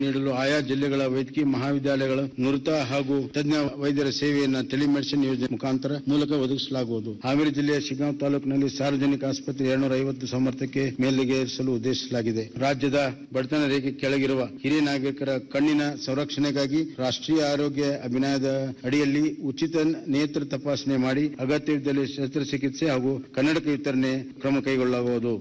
ನೀಡಲು ಆಯಾ ಜಿಲ್ಲೆಗಳ ವೈದ್ಯಕೀಯ ಮಹಾವಿದ್ಯಾಲಯಗಳ ನುರಿತ ಹಾಗೂ ತಜ್ಞ ವೈದ್ಯರ ಸೇವೆಯನ್ನು ಟೆಲಿಮೆಡಿಸಿನ್ ಯೋಜನೆ ಮುಖಾಂತರ ಮೂಲಕ ಒದಗಿಸಲಾಗುವುದು ಹಾವೇರಿ ಜಿಲ್ಲೆಯ ಶಿಗ್ಗಾಂವ್ ತಾಲೂಕಿನಲ್ಲಿ ಸಾರ್ವಜನಿಕ ಆಸ್ಪತ್ರೆ ಎರಡ್ನೂರ ಐವತ್ತು ಸಮರ್ಥಕ್ಕೆ ಮೇಲ್ಗೇರಿಸಲು ಉದ್ದೇಶಿಸಲಾಗಿದೆ ರಾಜ್ಯದ ಬಡತನ ರೇಖೆ ಕೆಳಗಿರುವ ಹಿರಿಯ ನಾಗರಿಕರ ಕಣ್ಣಿನ ಸಂರಕ್ಷಣೆಗಾಗಿ ರಾಷ್ಟ್ರೀಯ ಆರೋಗ್ಯ ಅಭಿಯಾನದ ಅಡಿಯಲ್ಲಿ ಉಚಿತ ನೇತ್ರ ತಪಾಸಣೆ ಮಾಡಿ ಅಗತ್ಯವಿದ್ದಲ್ಲಿ ಶಸ್ತ್ರಚಿಕಿತ್ಸೆ ಹಾಗೂ ಕನ್ನಡಕ ವಿತರಣೆ ಕ್ರಮ ಕೈಗೊಳ್ಳಲಾಗುವುದು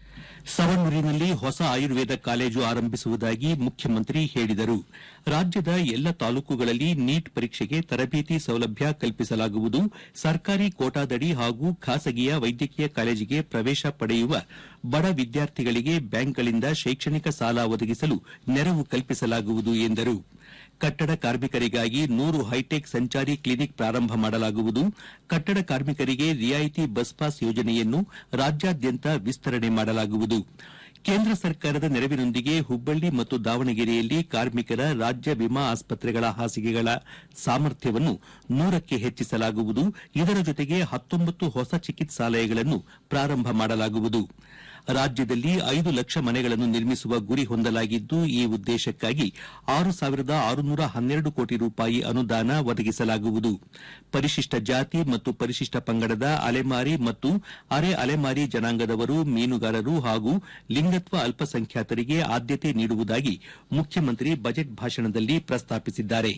ಸವಣೂರಿನಲ್ಲಿ ಹೊಸ ಆಯುರ್ವೇದ ಕಾಲೇಜು ಆರಂಭಿಸುವುದಾಗಿ ಮುಖ್ಯಮಂತ್ರಿ ಹೇಳಿದರು ರಾಜ್ಯದ ಎಲ್ಲ ತಾಲೂಕುಗಳಲ್ಲಿ ನೀಟ್ ಪರೀಕ್ಷೆಗೆ ತರಬೇತಿ ಸೌಲಭ್ಯ ಕಲ್ಪಿಸಲಾಗುವುದು ಸರ್ಕಾರಿ ಕೋಟಾದಡಿ ಹಾಗೂ ಖಾಸಗಿಯ ವೈದ್ಯಕೀಯ ಕಾಲೇಜಿಗೆ ಪ್ರವೇಶ ಪಡೆಯುವ ಬಡ ವಿದ್ಯಾರ್ಥಿಗಳಿಗೆ ಬ್ಯಾಂಕ್ಗಳಿಂದ ಶೈಕ್ಷಣಿಕ ಸಾಲ ಒದಗಿಸಲು ನೆರವು ಕಲ್ಪಿಸಲಾಗುವುದು ಎಂದರು ಕಟ್ಟಡ ಕಾರ್ಮಿಕರಿಗಾಗಿ ನೂರು ಹೈಟೆಕ್ ಸಂಚಾರಿ ಕ್ಲಿನಿಕ್ ಪ್ರಾರಂಭ ಮಾಡಲಾಗುವುದು ಕಟ್ಟಡ ಕಾರ್ಮಿಕರಿಗೆ ರಿಯಾಯಿತಿ ಬಸ್ ಪಾಸ್ ಯೋಜನೆಯನ್ನು ರಾಜ್ಯಾದ್ಯಂತ ವಿಸ್ತರಣೆ ಮಾಡಲಾಗುವುದು ಕೇಂದ್ರ ಸರ್ಕಾರದ ನೆರವಿನೊಂದಿಗೆ ಹುಬ್ಬಳ್ಳಿ ಮತ್ತು ದಾವಣಗೆರೆಯಲ್ಲಿ ಕಾರ್ಮಿಕರ ರಾಜ್ಯ ವಿಮಾ ಆಸ್ಪತ್ರೆಗಳ ಹಾಸಿಗೆಗಳ ಸಾಮರ್ಥ್ಯವನ್ನು ನೂರಕ್ಕೆ ಹೆಚ್ಚಿಸಲಾಗುವುದು ಇದರ ಜೊತೆಗೆ ಹತ್ತೊಂಬತ್ತು ಹೊಸ ಚಿಕಿತ್ಸಾಲಯಗಳನ್ನು ಪ್ರಾರಂಭ ಮಾಡಲಾಗುವುದು ರಾಜ್ಯದಲ್ಲಿ ಐದು ಲಕ್ಷ ಮನೆಗಳನ್ನು ನಿರ್ಮಿಸುವ ಗುರಿ ಹೊಂದಲಾಗಿದ್ದು ಈ ಉದ್ದೇಶಕ್ಕಾಗಿ ಆರು ಸಾವಿರದ ಆರುನೂರ ಹನ್ನೆರಡು ಕೋಟಿ ರೂಪಾಯಿ ಅನುದಾನ ಒದಗಿಸಲಾಗುವುದು ಪರಿಶಿಷ್ಟ ಜಾತಿ ಮತ್ತು ಪರಿಶಿಷ್ಟ ಪಂಗಡದ ಅಲೆಮಾರಿ ಮತ್ತು ಅರೆ ಅಲೆಮಾರಿ ಜನಾಂಗದವರು ಮೀನುಗಾರರು ಹಾಗೂ ಲಿಂಗತ್ವ ಅಲ್ಪಸಂಖ್ಯಾತರಿಗೆ ಆದ್ಯತೆ ನೀಡುವುದಾಗಿ ಮುಖ್ಯಮಂತ್ರಿ ಬಜೆಟ್ ಭಾಷಣದಲ್ಲಿ ಪ್ರಸ್ತಾಪಿಸಿದ್ದಾರೆ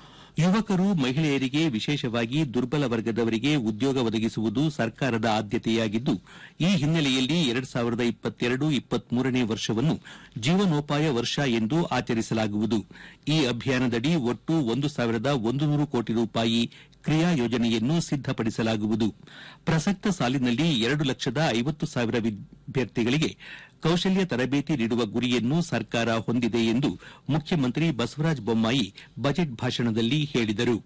ಯುವಕರು ಮಹಿಳೆಯರಿಗೆ ವಿಶೇಷವಾಗಿ ದುರ್ಬಲ ವರ್ಗದವರಿಗೆ ಉದ್ಯೋಗ ಒದಗಿಸುವುದು ಸರ್ಕಾರದ ಆದ್ಯತೆಯಾಗಿದ್ದು ಈ ಹಿನ್ನೆಲೆಯಲ್ಲಿ ಎರಡ್ ಸಾವಿರದ ಇಪ್ಪತ್ತೆರಡು ಇಪ್ಪತ್ಮೂರನೇ ವರ್ಷವನ್ನು ಜೀವನೋಪಾಯ ವರ್ಷ ಎಂದು ಆಚರಿಸಲಾಗುವುದು ಈ ಅಭಿಯಾನದಡಿ ಒಟ್ಟು ಒಂದು ಸಾವಿರದ ಒಂದು ನೂರು ಕೋಟಿ ರೂಪಾಯಿ ಕ್ರಿಯಾ ಯೋಜನೆಯನ್ನು ಸಿದ್ದಪಡಿಸಲಾಗುವುದು ಪ್ರಸಕ್ತ ಸಾಲಿನಲ್ಲಿ ಎರಡು ಲಕ್ಷದ ಐವತ್ತು ಸಾವಿರ ವಿದ್ಯಾರ್ಥಿಗಳಿಗೆ ಕೌಶಲ್ಯ ತರಬೇತಿ ನೀಡುವ ಗುರಿಯನ್ನು ಸರ್ಕಾರ ಹೊಂದಿದೆ ಎಂದು ಮುಖ್ಯಮಂತ್ರಿ ಬಸವರಾಜ ಬೊಮ್ಮಾಯಿ ಬಜೆಟ್ ಭಾಷಣದಲ್ಲಿ ಹೇಳಿದರು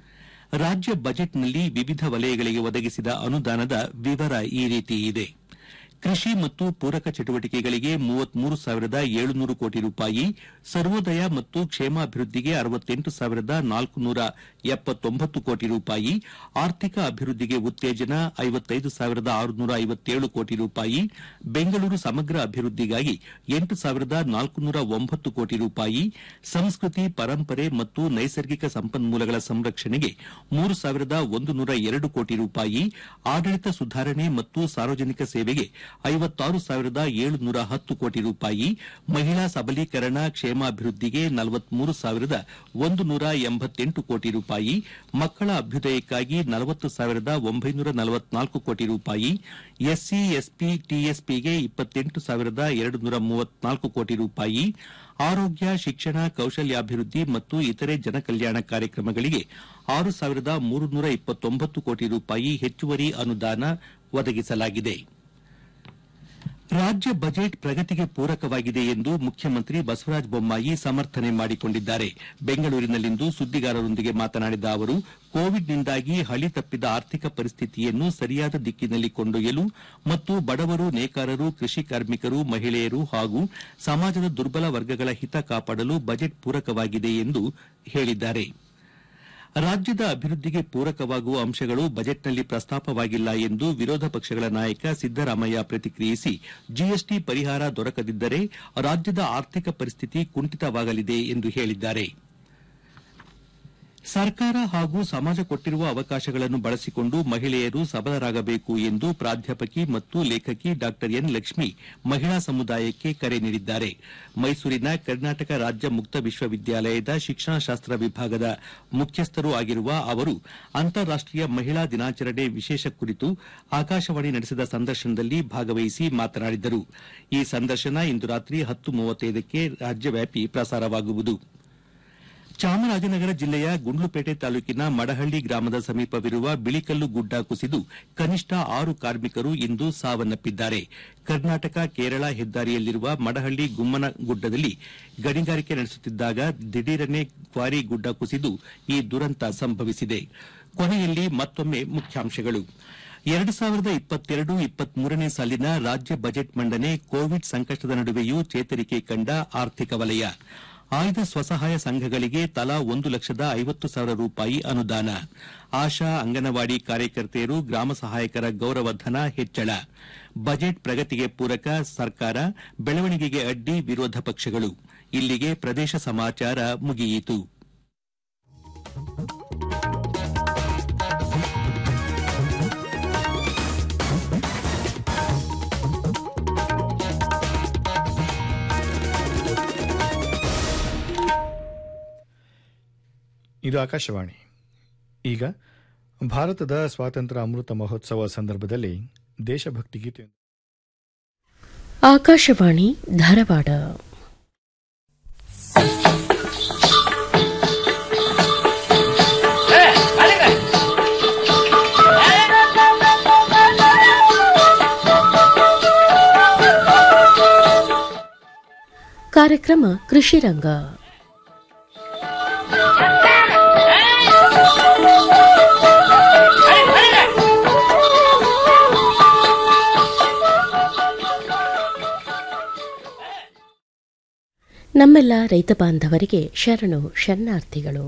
ರಾಜ್ಯ ಬಜೆಟ್ನಲ್ಲಿ ವಿವಿಧ ವಲಯಗಳಿಗೆ ಒದಗಿಸಿದ ಅನುದಾನದ ವಿವರ ಈ ರೀತಿ ಇದೆ ಕೃಷಿ ಮತ್ತು ಪೂರಕ ಚಟುವಟಿಕೆಗಳಿಗೆ ಮೂವತ್ಮೂರು ಸಾವಿರದ ಏಳುನೂರು ಕೋಟಿ ರೂಪಾಯಿ ಸರ್ವೋದಯ ಮತ್ತು ಕ್ಷೇಮಾಭಿವೃದ್ಧಿಗೆ ಅರವತ್ತೆಂಟು ಸಾವಿರದ ನಾಲ್ಕುನೂರ ಎಪ್ಪತ್ತೊಂಬತ್ತು ಕೋಟಿ ರೂಪಾಯಿ ಆರ್ಥಿಕ ಅಭಿವೃದ್ಧಿಗೆ ಉತ್ತೇಜನ ಐವತ್ತೈದು ಸಾವಿರದ ಆರುನೂರ ಐವತ್ತೇಳು ಕೋಟಿ ರೂಪಾಯಿ ಬೆಂಗಳೂರು ಸಮಗ್ರ ಅಭಿವೃದ್ಧಿಗಾಗಿ ಎಂಟು ಸಾವಿರದ ನಾಲ್ಕುನೂರ ಒಂಬತ್ತು ಕೋಟಿ ರೂಪಾಯಿ ಸಂಸ್ಕೃತಿ ಪರಂಪರೆ ಮತ್ತು ನೈಸರ್ಗಿಕ ಸಂಪನ್ಮೂಲಗಳ ಸಂರಕ್ಷಣೆಗೆ ಮೂರು ಸಾವಿರದ ಒಂದು ನೂರ ಎರಡು ಕೋಟಿ ರೂಪಾಯಿ ಆಡಳಿತ ಸುಧಾರಣೆ ಮತ್ತು ಸಾರ್ವಜನಿಕ ಸೇವೆಗೆ ಐವತ್ತಾರು ಸಾವಿರದ ಏಳುನೂರ ಹತ್ತು ಕೋಟಿ ರೂಪಾಯಿ ಮಹಿಳಾ ಸಬಲೀಕರಣ ಕ್ಷೇಮಾಭಿವೃದ್ಧಿಗೆ ನಲವತ್ಮೂರು ಸಾವಿರದ ಒಂದು ನೂರ ಎಂಬತ್ತೆಂಟು ಕೋಟಿ ರೂಪಾಯಿ ಮಕ್ಕಳ ಅಭ್ಯುದಯಕ್ಕಾಗಿ ನಲವತ್ತು ಸಾವಿರದ ಒಂಬೈನೂರ ನಲವತ್ನಾಲ್ಕು ಕೋಟಿ ರೂಪಾಯಿ ಎಸ್ಸಿ ಎಸ್ಪಿ ಟಿಎಸ್ಪಿಗೆ ಇಪ್ಪತ್ತೆಂಟು ಸಾವಿರದ ಎರಡು ನೂರ ಮೂವತ್ನಾಲ್ಕು ಕೋಟಿ ರೂಪಾಯಿ ಆರೋಗ್ಯ ಶಿಕ್ಷಣ ಕೌಶಲ್ಯಾಭಿವೃದ್ಧಿ ಮತ್ತು ಇತರೆ ಜನಕಲ್ಯಾಣ ಕಾರ್ಯಕ್ರಮಗಳಿಗೆ ಆರು ಸಾವಿರದ ಮೂರುನೂರ ಇಪ್ಪತ್ತೊಂಬತ್ತು ಕೋಟಿ ರೂಪಾಯಿ ಹೆಚ್ಚುವರಿ ಅನುದಾನ ಒದಗಿಸಲಾಗಿದೆ ರಾಜ್ಯ ಬಜೆಟ್ ಪ್ರಗತಿಗೆ ಪೂರಕವಾಗಿದೆ ಎಂದು ಮುಖ್ಯಮಂತ್ರಿ ಬಸವರಾಜ ಬೊಮ್ಮಾಯಿ ಸಮರ್ಥನೆ ಮಾಡಿಕೊಂಡಿದ್ದಾರೆ ಬೆಂಗಳೂರಿನಲ್ಲಿಂದು ಸುದ್ದಿಗಾರರೊಂದಿಗೆ ಮಾತನಾಡಿದ ಅವರು ಕೋವಿಡ್ನಿಂದಾಗಿ ಹಳಿ ತಪ್ಪಿದ ಆರ್ಥಿಕ ಪರಿಸ್ಥಿತಿಯನ್ನು ಸರಿಯಾದ ದಿಕ್ಕಿನಲ್ಲಿ ಕೊಂಡೊಯ್ಯಲು ಮತ್ತು ಬಡವರು ನೇಕಾರರು ಕೃಷಿ ಕಾರ್ಮಿಕರು ಮಹಿಳೆಯರು ಹಾಗೂ ಸಮಾಜದ ದುರ್ಬಲ ವರ್ಗಗಳ ಹಿತ ಕಾಪಾಡಲು ಬಜೆಟ್ ಪೂರಕವಾಗಿದೆ ಎಂದು ಹೇಳಿದ್ದಾರೆ ರಾಜ್ಯದ ಅಭಿವೃದ್ಧಿಗೆ ಪೂರಕವಾಗುವ ಅಂಶಗಳು ಬಜೆಟ್ನಲ್ಲಿ ಪ್ರಸ್ತಾಪವಾಗಿಲ್ಲ ಎಂದು ವಿರೋಧ ಪಕ್ಷಗಳ ನಾಯಕ ಸಿದ್ದರಾಮಯ್ಯ ಪ್ರತಿಕ್ರಿಯಿಸಿ ಜಿಎಸ್ಟಿ ಪರಿಹಾರ ದೊರಕದಿದ್ದರೆ ರಾಜ್ಯದ ಆರ್ಥಿಕ ಪರಿಸ್ಥಿತಿ ಕುಂಠಿತವಾಗಲಿದೆ ಎಂದು ಹೇಳಿದ್ದಾರೆ ಸರ್ಕಾರ ಹಾಗೂ ಸಮಾಜ ಕೊಟ್ಟಿರುವ ಅವಕಾಶಗಳನ್ನು ಬಳಸಿಕೊಂಡು ಮಹಿಳೆಯರು ಸಬಲರಾಗಬೇಕು ಎಂದು ಪ್ರಾಧ್ಯಾಪಕಿ ಮತ್ತು ಲೇಖಕಿ ಡಾ ಎನ್ ಲಕ್ಷ್ಮಿ ಮಹಿಳಾ ಸಮುದಾಯಕ್ಕೆ ಕರೆ ನೀಡಿದ್ದಾರೆ ಮೈಸೂರಿನ ಕರ್ನಾಟಕ ರಾಜ್ಯ ಮುಕ್ತ ವಿಶ್ವವಿದ್ಯಾಲಯದ ಶಿಕ್ಷಣಶಾಸ್ತ್ರ ವಿಭಾಗದ ಮುಖ್ಯಸ್ಥರೂ ಆಗಿರುವ ಅವರು ಅಂತಾರಾಷ್ಟೀಯ ಮಹಿಳಾ ದಿನಾಚರಣೆ ವಿಶೇಷ ಕುರಿತು ಆಕಾಶವಾಣಿ ನಡೆಸಿದ ಸಂದರ್ಶನದಲ್ಲಿ ಭಾಗವಹಿಸಿ ಮಾತನಾಡಿದರು ಈ ಸಂದರ್ಶನ ಇಂದು ರಾತ್ರಿ ಹತ್ತು ಮೂವತ್ತೈದಕ್ಕೆ ರಾಜ್ಯವ್ಯಾಪಿ ಪ್ರಸಾರವಾಗುವುದು ಚಾಮರಾಜನಗರ ಜಿಲ್ಲೆಯ ಗುಂಡ್ಲುಪೇಟೆ ತಾಲೂಕಿನ ಮಡಹಳ್ಳಿ ಗ್ರಾಮದ ಸಮೀಪವಿರುವ ಬಿಳಿಕಲ್ಲು ಗುಡ್ಡ ಕುಸಿದು ಕನಿಷ್ಠ ಆರು ಕಾರ್ಮಿಕರು ಇಂದು ಸಾವನ್ನಪ್ಪಿದ್ದಾರೆ ಕರ್ನಾಟಕ ಕೇರಳ ಹೆದ್ದಾರಿಯಲ್ಲಿರುವ ಮಡಹಳ್ಳಿ ಗುಮ್ಮನಗುಡ್ಡದಲ್ಲಿ ಗಣಿಗಾರಿಕೆ ನಡೆಸುತ್ತಿದ್ದಾಗ ದಿಢೀರನೆ ಕ್ವಾರಿ ಗುಡ್ಡ ಕುಸಿದು ಈ ದುರಂತ ಸಂಭವಿಸಿದೆ ಕೊನೆಯಲ್ಲಿ ಮತ್ತೊಮ್ಮೆ ಮುಖ್ಯಾಂಶಗಳು ಎರಡು ಸಾವಿರದ ಇಪ್ಪತ್ತೆರಡು ಇಪ್ಪತ್ಮೂರನೇ ಸಾಲಿನ ರಾಜ್ಯ ಬಜೆಟ್ ಮಂಡನೆ ಕೋವಿಡ್ ಸಂಕಷ್ಟದ ನಡುವೆಯೂ ಚೇತರಿಕೆ ಕಂಡ ಆರ್ಥಿಕ ವಲಯ ಆಯ್ದ ಸ್ವಸಹಾಯ ಸಂಘಗಳಿಗೆ ತಲಾ ಒಂದು ಲಕ್ಷದ ಐವತ್ತು ಸಾವಿರ ರೂಪಾಯಿ ಅನುದಾನ ಆಶಾ ಅಂಗನವಾಡಿ ಕಾರ್ಯಕರ್ತೆಯರು ಗ್ರಾಮ ಸಹಾಯಕರ ಗೌರವಧನ ಹೆಚ್ಚಳ ಬಜೆಟ್ ಪ್ರಗತಿಗೆ ಪೂರಕ ಸರ್ಕಾರ ಬೆಳವಣಿಗೆಗೆ ಅಡ್ಡಿ ವಿರೋಧ ಪಕ್ಷಗಳು ಇಲ್ಲಿಗೆ ಪ್ರದೇಶ ಸಮಾಚಾರ ಮುಗಿಯಿತು ಇದು ಆಕಾಶವಾಣಿ ಈಗ ಭಾರತದ ಸ್ವಾತಂತ್ರ್ಯ ಅಮೃತ ಮಹೋತ್ಸವ ಸಂದರ್ಭದಲ್ಲಿ ದೇಶಭಕ್ತಿ ಗೀತೆ ಆಕಾಶವಾಣಿ ಧಾರವಾಡ ಕಾರ್ಯಕ್ರಮ ಕೃಷಿ ರಂಗ ನಮ್ಮೆಲ್ಲ ರೈತ ಬಾಂಧವರಿಗೆ ಶರಣು ಶರಣಾರ್ಥಿಗಳು